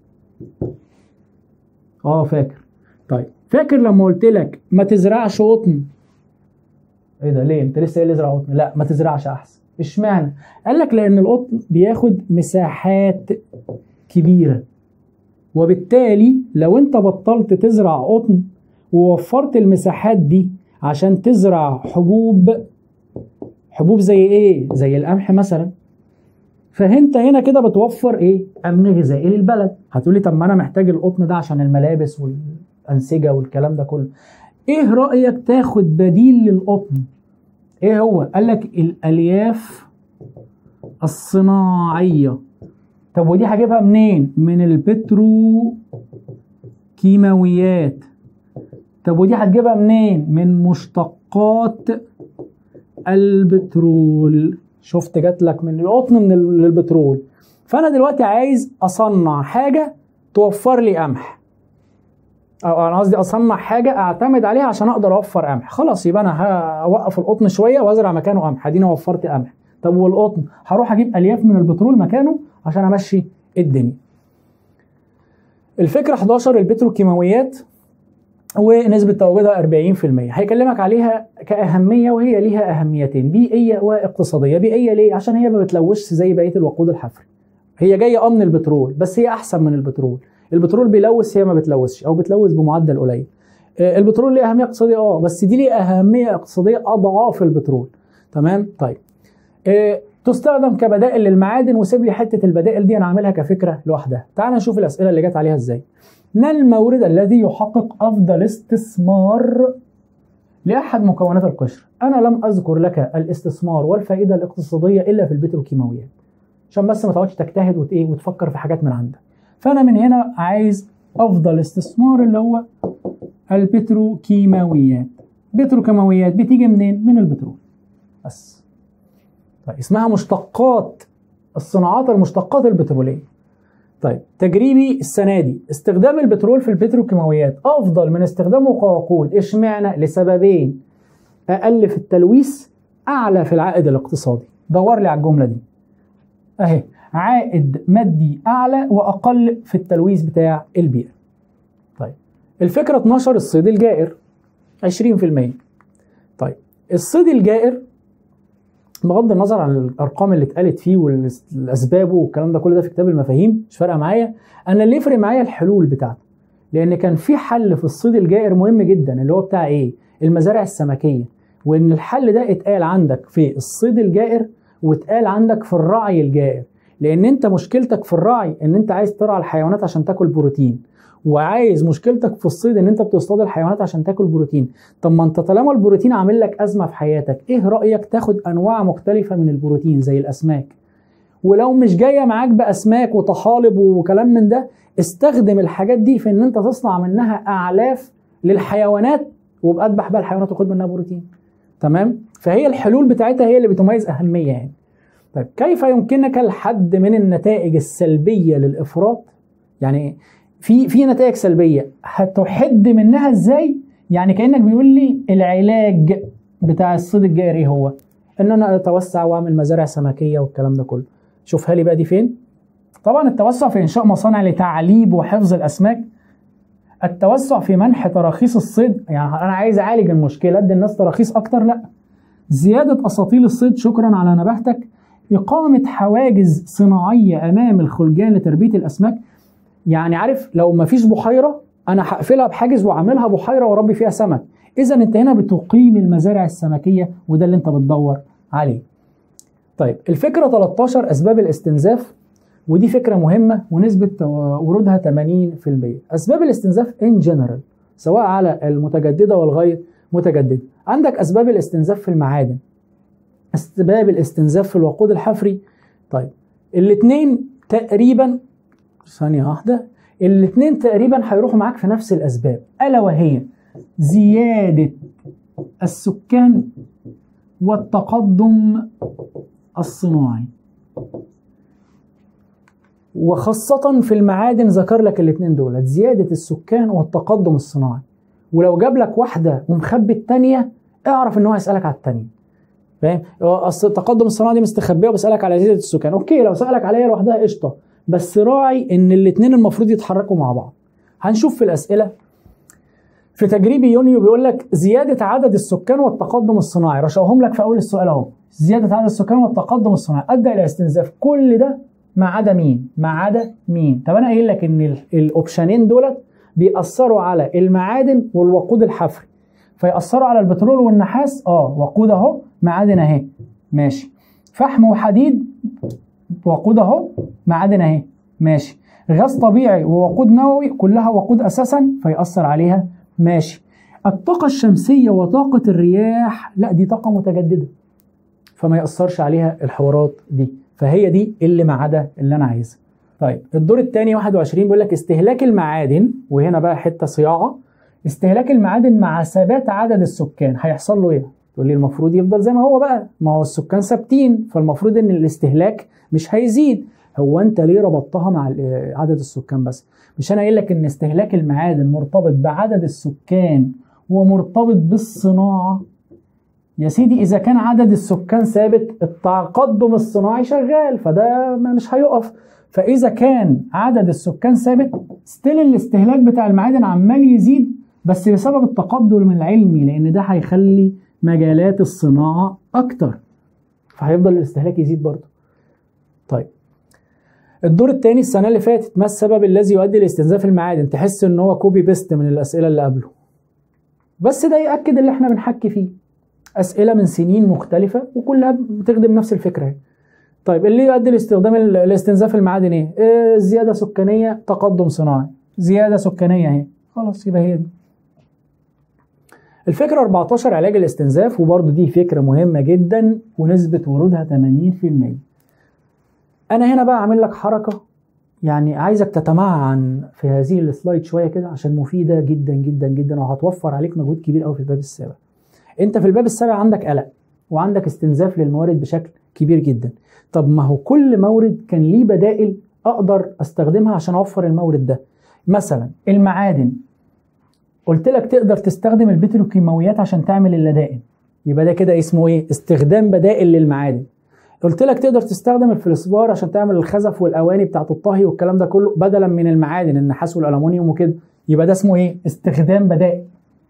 Speaker 1: اه فاكر طيب فاكر لما قلت لك ما تزرعش قطن ايه ده ليه انت لسه قايل ازرع قطن لا ما تزرعش احسن اشمعنى قال لك لان القطن بياخد مساحات كبيره وبالتالي لو انت بطلت تزرع قطن ووفرت المساحات دي عشان تزرع حبوب حبوب زي ايه زي القمح مثلا فانت هنا كده بتوفر ايه امن غذائي للبلد هتقولي طب ما انا محتاج القطن ده عشان الملابس والانسجه والكلام ده كله ايه رايك تاخد بديل للقطن ايه هو قال لك الالياف الصناعيه طب ودي هجيبها منين من البترو كيماويات طب ودي هتجيبها منين من مشتقات البترول شفت جات لك من القطن من البترول فانا دلوقتي عايز اصنع حاجه توفر لي قمح او انا قصدي اصنع حاجه اعتمد عليها عشان اقدر اوفر قمح خلاص يبقى انا هوقف القطن شويه وازرع مكانه قمح اديني وفرت قمح طب والقطن هروح اجيب الياف من البترول مكانه عشان امشي الدنيا الفكره 11 البتروكيماويات ونسبة تواجدها 40% هيكلمك عليها كأهمية وهي ليها أهميتين بيئية واقتصادية بيئية ليه؟ عشان هي ما بتلوثش زي بقية الوقود الحفري هي جاية اه من البترول بس هي أحسن من البترول البترول بيلوث هي ما بتلوثش أو بتلوث بمعدل قليل البترول ليه أهمية اقتصادية اه بس دي ليه أهمية اقتصادية أضعاف البترول تمام طيب تستخدم كبدائل للمعادن وسيب لي حته البدائل دي انا عاملها كفكره لوحدها تعال نشوف الاسئله اللي جت عليها ازاي ما المورد الذي يحقق افضل استثمار لاحد مكونات القشر انا لم اذكر لك الاستثمار والفائده الاقتصاديه الا في البتروكيماويات عشان بس ما تقعدش تجتهد وت ايه وتفكر في حاجات من عندك فانا من هنا عايز افضل استثمار اللي هو البتروكيماويات بتروكيماويات بتيجي منين من البترول بس طيب اسمها مشتقات الصناعات المشتقات البتروليه طيب تجريبي السنه دي استخدام البترول في البتروكيماويات افضل من استخدامه كوقود اشمعنى لسببين اقل في التلويث اعلى في العائد الاقتصادي دور لي على الجمله دي اهي عائد مادي اعلى واقل في التلويث بتاع البيئه طيب الفكره 12 الصيد الجائر 20% طيب الصيد الجائر بغض النظر عن الارقام اللي اتقالت فيه والاسباب والكلام ده كل ده في كتاب المفاهيم مش فارقه معايا انا اللي يفرق معايا الحلول بتاعته لان كان في حل في الصيد الجائر مهم جدا اللي هو بتاع ايه المزارع السمكيه وان الحل ده اتقال عندك في الصيد الجائر واتقال عندك في الرعي الجائر لان انت مشكلتك في الرعي ان انت عايز ترعى الحيوانات عشان تاكل بروتين وعايز مشكلتك في الصيد ان انت بتصطاد الحيوانات عشان تاكل بروتين طب ما انت طالما البروتين عامل لك ازمه في حياتك ايه رايك تاخد انواع مختلفه من البروتين زي الاسماك ولو مش جايه معاك باسماك وطحالب وكلام من ده استخدم الحاجات دي في ان انت تصنع منها اعلاف للحيوانات وابقى اذبح بقى الحيوانات وخد منها بروتين تمام فهي الحلول بتاعتها هي اللي بتميز اهميه يعني طيب كيف يمكنك الحد من النتائج السلبيه للافراط يعني في في نتائج سلبيه هتحد منها ازاي يعني كانك بيقول لي العلاج بتاع الصيد الجائر ايه هو ان انا اتوسع واعمل مزارع سمكيه والكلام ده كله شوفها لي بقى دي فين طبعا التوسع في انشاء مصانع لتعليب وحفظ الاسماك التوسع في منح تراخيص الصيد يعني انا عايز اعالج المشكله ادي الناس تراخيص اكتر لا زياده اساطيل الصيد شكرا على نباهتك اقامه حواجز صناعيه امام الخلجان لتربيه الاسماك يعني عارف لو ما فيش بحيره انا هقفلها بحاجز واعملها بحيره واربي فيها سمك اذا انت هنا بتقيم المزارع السمكيه وده اللي انت بتدور عليه طيب الفكره 13 اسباب الاستنزاف ودي فكره مهمه ونسبه ورودها 80% اسباب الاستنزاف ان جنرال سواء على المتجدده والغير متجدده عندك اسباب الاستنزاف في المعادن اسباب الاستنزاف في الوقود الحفري طيب الاثنين تقريبا ثانية واحدة الاثنين تقريبا هيروحوا معاك في نفس الأسباب ألا وهي زيادة السكان والتقدم الصناعي وخاصة في المعادن ذكر لك الاثنين دول زيادة السكان والتقدم الصناعي ولو جاب لك واحدة ومخبي التانية اعرف ان هو هيسألك على التانية فاهم؟ اصل التقدم الصناعي دي مستخبيه وبسألك على زيادة السكان، اوكي لو سألك عليها لوحدها قشطة، بس راعي ان الاثنين المفروض يتحركوا مع بعض هنشوف في الاسئله في تجريب يونيو بيقول لك زياده عدد السكان والتقدم الصناعي رشقهم لك في اول السؤال اهو زياده عدد السكان والتقدم الصناعي ادى الى استنزاف كل ده ما عدا مين ما عدا مين طب انا قايل لك ان ال- الاوبشنين دولت بيأثروا على المعادن والوقود الحفري فيأثروا على البترول والنحاس اه وقود اهو معادن اهي ماشي فحم وحديد وقود اهو معادن اهي ماشي غاز طبيعي ووقود نووي كلها وقود اساسا فيأثر عليها ماشي الطاقة الشمسية وطاقة الرياح لا دي طاقة متجددة فما يأثرش عليها الحوارات دي فهي دي اللي ما عدا اللي انا عايزها طيب الدور الثاني 21 بيقول لك استهلاك المعادن وهنا بقى حته صياعه استهلاك المعادن مع ثبات عدد السكان هيحصل له ايه؟ تقول لي المفروض يفضل زي ما هو بقى ما هو السكان ثابتين فالمفروض ان الاستهلاك مش هيزيد هو انت ليه ربطتها مع ال- عدد السكان بس؟ مش انا قايل لك ان استهلاك المعادن مرتبط بعدد السكان ومرتبط بالصناعه يا سيدي اذا كان عدد السكان ثابت التقدم الصناعي شغال فده ما- مش هيقف فاذا كان عدد السكان ثابت ستيل الاستهلاك بتاع المعادن عمال يزيد بس بسبب التقدم العلمي لان ده هيخلي مجالات الصناعه اكتر فهيفضل الاستهلاك يزيد برضه طيب الدور الثاني السنه اللي فاتت ما السبب الذي يؤدي لاستنزاف المعادن تحس ان هو كوبي بيست من الاسئله اللي قبله بس ده ياكد اللي احنا بنحكي فيه اسئله من سنين مختلفه وكلها بتخدم نفس الفكره اهي. طيب اللي يؤدي لاستخدام ال- لاستنزاف المعادن ايه؟ إيه زياده سكانيه تقدم صناعي زياده سكانيه اهي خلاص يبقى هي دي الفكره 14 علاج الاستنزاف وبرضه دي فكره مهمه جدا ونسبه ورودها 80% انا هنا بقى عامل لك حركه يعني عايزك تتمعن في هذه السلايد شويه كده عشان مفيده جدا جدا جدا وهتوفر عليك مجهود كبير قوي في الباب السابع انت في الباب السابع عندك قلق وعندك استنزاف للموارد بشكل كبير جدا طب ما هو كل مورد كان ليه بدائل اقدر استخدمها عشان اوفر المورد ده مثلا المعادن قلت لك تقدر تستخدم البتروكيماويات عشان تعمل اللدائن يبقى ده كده اسمه ايه استخدام بدائل للمعادن قلت لك تقدر تستخدم الفلسبار عشان تعمل الخزف والاواني بتاعت الطهي والكلام ده كله بدلا من المعادن النحاس والالومنيوم وكده يبقى ده اسمه ايه استخدام بدائل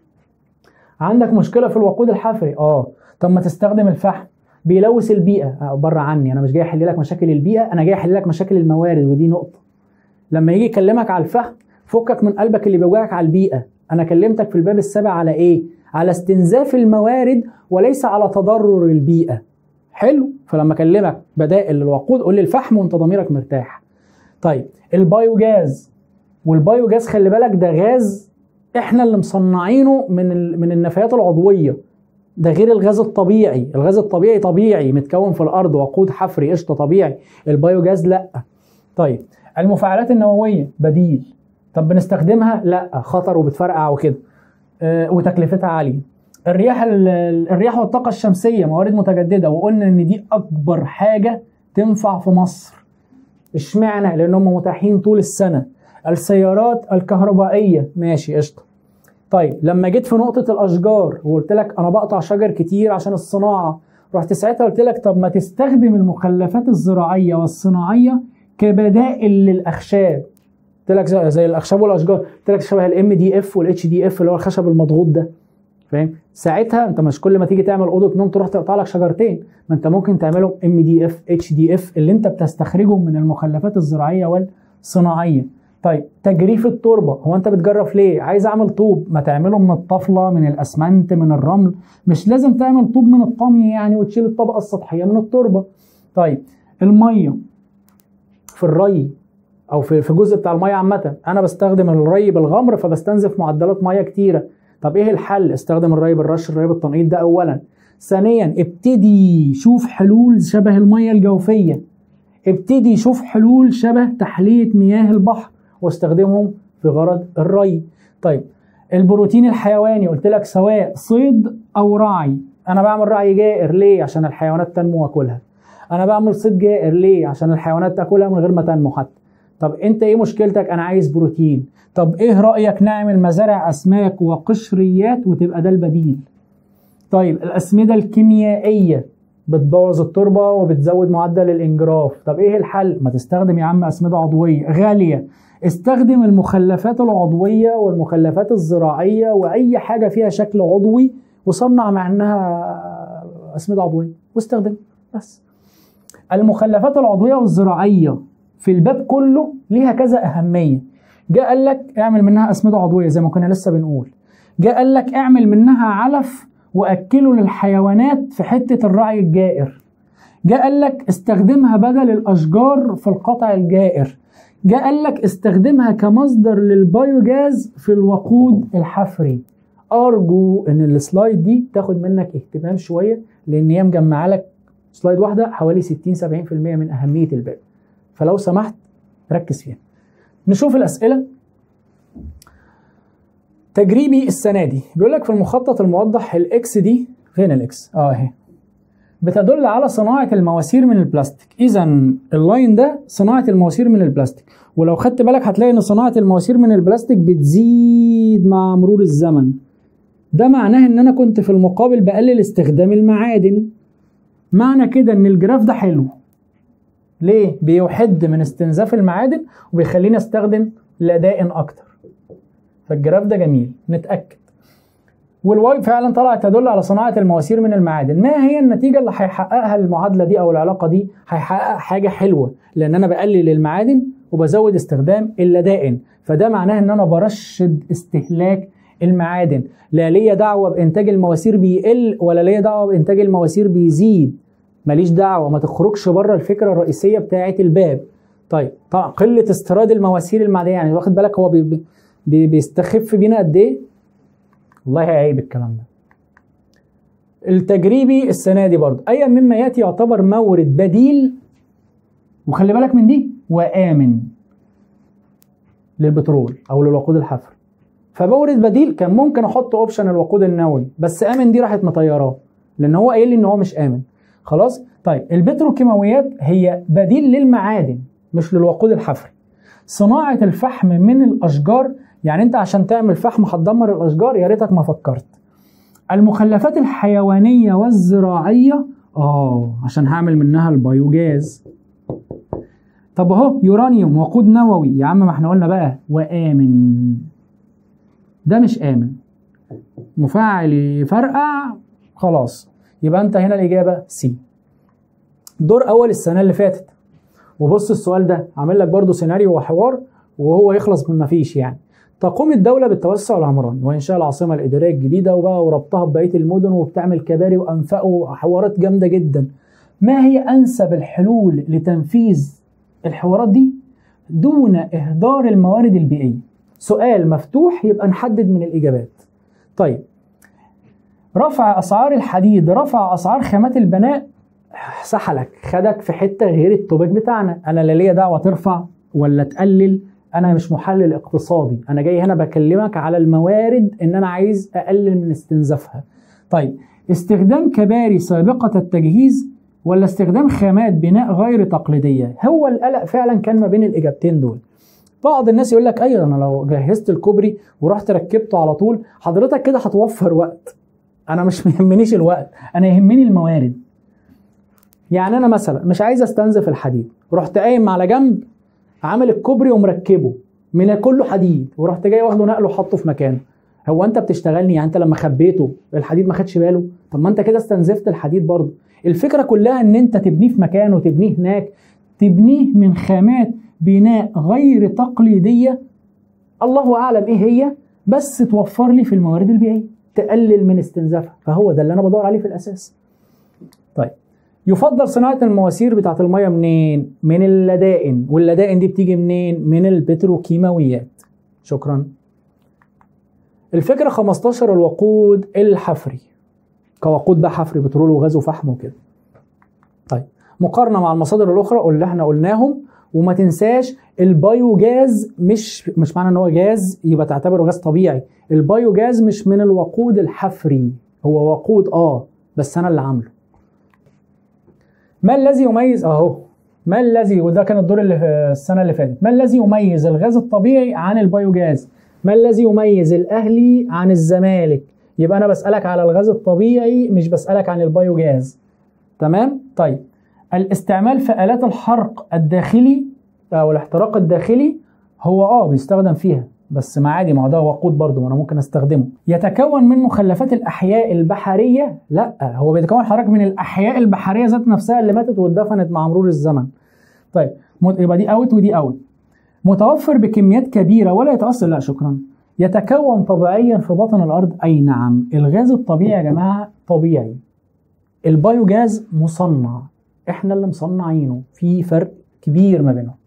Speaker 1: عندك مشكله في الوقود الحفري اه طب ما تستخدم الفحم بيلوث البيئه آه، بره عني انا مش جاي احل لك مشاكل البيئه انا جاي احل لك مشاكل الموارد ودي نقطه لما يجي يكلمك على الفحم فكك من قلبك اللي بيوجعك على البيئه انا كلمتك في الباب السابع على ايه على استنزاف الموارد وليس على تضرر البيئه حلو فلما اكلمك بدائل للوقود قول لي الفحم وانت ضميرك مرتاح طيب البايوجاز والبايوجاز خلي بالك ده غاز احنا اللي مصنعينه من ال- من النفايات العضويه ده غير الغاز الطبيعي الغاز الطبيعي طبيعي متكون في الارض وقود حفري قشطه طبيعي البايوجاز لا طيب المفاعلات النوويه بديل طب بنستخدمها لا خطر وبتفرقع وكده آه وتكلفتها عاليه الرياح ال- ال- الرياح والطاقه الشمسيه موارد متجدده وقلنا ان دي اكبر حاجه تنفع في مصر اشمعنى لان هم متاحين طول السنه السيارات الكهربائيه ماشي قشطه طيب لما جيت في نقطة الأشجار وقلت لك أنا بقطع شجر كتير عشان الصناعة رحت ساعتها قلت لك طب ما تستخدم المخلفات الزراعية والصناعية كبدائل للأخشاب قلت لك زي زي الأخشاب والأشجار قلت لك شبه الام دي اف والاتش دي اف اللي هو الخشب المضغوط ده فاهم ساعتها انت مش كل ما تيجي تعمل اوضه نوم تروح تقطع لك شجرتين ما انت ممكن تعملهم ام دي اف اتش دي اف اللي انت بتستخرجهم من المخلفات الزراعيه والصناعيه طيب تجريف التربه هو انت بتجرف ليه عايز اعمل طوب ما تعمله من الطفله من الاسمنت من الرمل مش لازم تعمل طوب من الطمي يعني وتشيل الطبقه السطحيه من التربه طيب الميه في الري او في في الجزء بتاع الميه عامه انا بستخدم الري بالغمر فبستنزف معدلات ميه كتيره طب ايه الحل استخدم الري بالرش الري بالتنقيط ده اولا ثانيا ابتدي شوف حلول شبه الميه الجوفيه ابتدي شوف حلول شبه تحليه مياه البحر واستخدمهم في غرض الري طيب البروتين الحيواني قلت لك سواء صيد او رعي انا بعمل رعي جائر ليه عشان الحيوانات تنمو واكلها انا بعمل صيد جائر ليه عشان الحيوانات تاكلها من غير ما تنمو حتى طب انت ايه مشكلتك انا عايز بروتين طب ايه رايك نعمل مزارع اسماك وقشريات وتبقى ده البديل طيب الاسمده الكيميائيه بتبوظ التربه وبتزود معدل الانجراف طب ايه الحل ما تستخدم يا عم اسمده عضويه غاليه استخدم المخلفات العضويه والمخلفات الزراعيه واي حاجه فيها شكل عضوي وصنع مع انها اسمده عضويه واستخدم بس المخلفات العضويه والزراعيه في الباب كله ليها كذا اهميه جاء قال لك اعمل منها اسمده عضويه زي ما كنا لسه بنقول جاء قال لك اعمل منها علف واكله للحيوانات في حته الرعي الجائر جاء قال لك استخدمها بدل الاشجار في القطع الجائر جاء قال لك استخدمها كمصدر للبيوجاز في الوقود الحفري ارجو ان السلايد دي تاخد منك اهتمام شويه لان هي مجمعه لك سلايد واحده حوالي 60 70% من اهميه الباب فلو سمحت ركز فيها نشوف الاسئله تجريبي السنه دي بيقول لك في المخطط الموضح الاكس دي فين الاكس اه اهي بتدل على صناعه المواسير من البلاستيك اذا اللاين ده صناعه المواسير من البلاستيك ولو خدت بالك هتلاقي ان صناعه المواسير من البلاستيك بتزيد مع مرور الزمن ده معناه ان انا كنت في المقابل بقلل استخدام المعادن معنى كده ان الجراف ده حلو ليه بيحد من استنزاف المعادن وبيخليني استخدم لدائن اكتر فالجراف ده جميل نتاكد والواي فعلا طلعت تدل على صناعه المواسير من المعادن ما هي النتيجه اللي هيحققها المعادله دي او العلاقه دي هيحقق حاجه حلوه لان انا بقلل المعادن وبزود استخدام اللدائن فده معناه ان انا برشد استهلاك المعادن لا ليا دعوه بانتاج المواسير بيقل ولا ليا دعوه بانتاج المواسير بيزيد ماليش دعوه ما تخرجش بره الفكره الرئيسيه بتاعه الباب طيب طبعا قله استيراد المواسير المعدنيه يعني واخد بالك هو بي بي بيستخف بينا قد ايه والله عيب الكلام ده التجريبي السنه دي برضه اي مما ياتي يعتبر مورد بديل وخلي بالك من دي وامن للبترول او للوقود الحفري فمورد بديل كان ممكن احط اوبشن الوقود النووي بس امن دي راحت مطيراه لان هو قايل لي ان هو مش امن خلاص طيب البتروكيماويات هي بديل للمعادن مش للوقود الحفري صناعه الفحم من الاشجار يعني انت عشان تعمل فحم هتدمر الاشجار يا ريتك ما فكرت المخلفات الحيوانيه والزراعيه اه عشان هعمل منها البيوجاز طب اهو يورانيوم وقود نووي يا عم ما احنا قلنا بقى وامن ده مش امن مفاعل يفرقع خلاص يبقى انت هنا الاجابه سي دور اول السنه اللي فاتت وبص السؤال ده عامل لك برضو سيناريو وحوار وهو يخلص من ما فيش يعني تقوم الدولة بالتوسع العمراني وإنشاء العاصمة الإدارية الجديدة وبقى وربطها ببقية المدن وبتعمل كباري وأنفاق وحوارات جامدة جدا. ما هي أنسب الحلول لتنفيذ الحوارات دي دون إهدار الموارد البيئية؟ سؤال مفتوح يبقى نحدد من الإجابات. طيب رفع أسعار الحديد رفع أسعار خامات البناء سحلك خدك في حتة غير التوبك بتاعنا أنا لا ليا دعوة ترفع ولا تقلل انا مش محلل اقتصادي انا جاي هنا بكلمك على الموارد ان انا عايز اقلل من استنزافها طيب استخدام كباري سابقة التجهيز ولا استخدام خامات بناء غير تقليدية هو القلق فعلا كان ما بين الإجابتين دول بعض الناس يقول لك ايوه انا لو جهزت الكوبري ورحت ركبته على طول حضرتك كده هتوفر وقت انا مش مهمنيش الوقت انا يهمني الموارد يعني انا مثلا مش عايز استنزف الحديد رحت قايم على جنب عامل الكوبري ومركبه من كله حديد ورحت جاي واخده نقله وحطه في مكانه هو انت بتشتغلني يعني انت لما خبيته الحديد ما خدش باله طب ما انت كده استنزفت الحديد برضه الفكره كلها ان انت تبنيه في مكانه تبنيه هناك تبنيه من خامات بناء غير تقليديه الله اعلم ايه هي بس توفر لي في الموارد البيئيه تقلل من استنزافها فهو ده اللي انا بدور عليه في الاساس طيب يفضل صناعة المواسير بتاعة المية منين؟ من اللدائن واللدائن دي بتيجي منين؟ من البتروكيماويات شكرا الفكرة 15 الوقود الحفري كوقود بقى حفري بترول وغاز وفحم وكده طيب مقارنة مع المصادر الأخرى اللي احنا قلناهم وما تنساش البايوجاز مش مش معنى ان هو جاز يبقى تعتبره غاز طبيعي البايوجاز مش من الوقود الحفري هو وقود اه بس انا اللي عامله ما الذي يميز اهو ما الذي وده كان الدور اللي في السنه اللي فاتت ما الذي يميز الغاز الطبيعي عن البيوجاز ما الذي يميز الاهلي عن الزمالك يبقى انا بسالك على الغاز الطبيعي مش بسالك عن البيوجاز تمام طيب الاستعمال في آلات الحرق الداخلي أو الاحتراق الداخلي هو اه بيستخدم فيها بس ما عادي ما هو ده وقود برضه ما انا ممكن استخدمه يتكون من مخلفات الاحياء البحريه لا هو بيتكون حضرتك من الاحياء البحريه ذات نفسها اللي ماتت واتدفنت مع مرور الزمن طيب يبقى دي اوت ودي اوت متوفر بكميات كبيره ولا يتاثر لا شكرا يتكون طبيعيا في بطن الارض اي نعم الغاز الطبيعي يا جماعه طبيعي البايوجاز مصنع احنا اللي مصنعينه في فرق كبير ما بينهم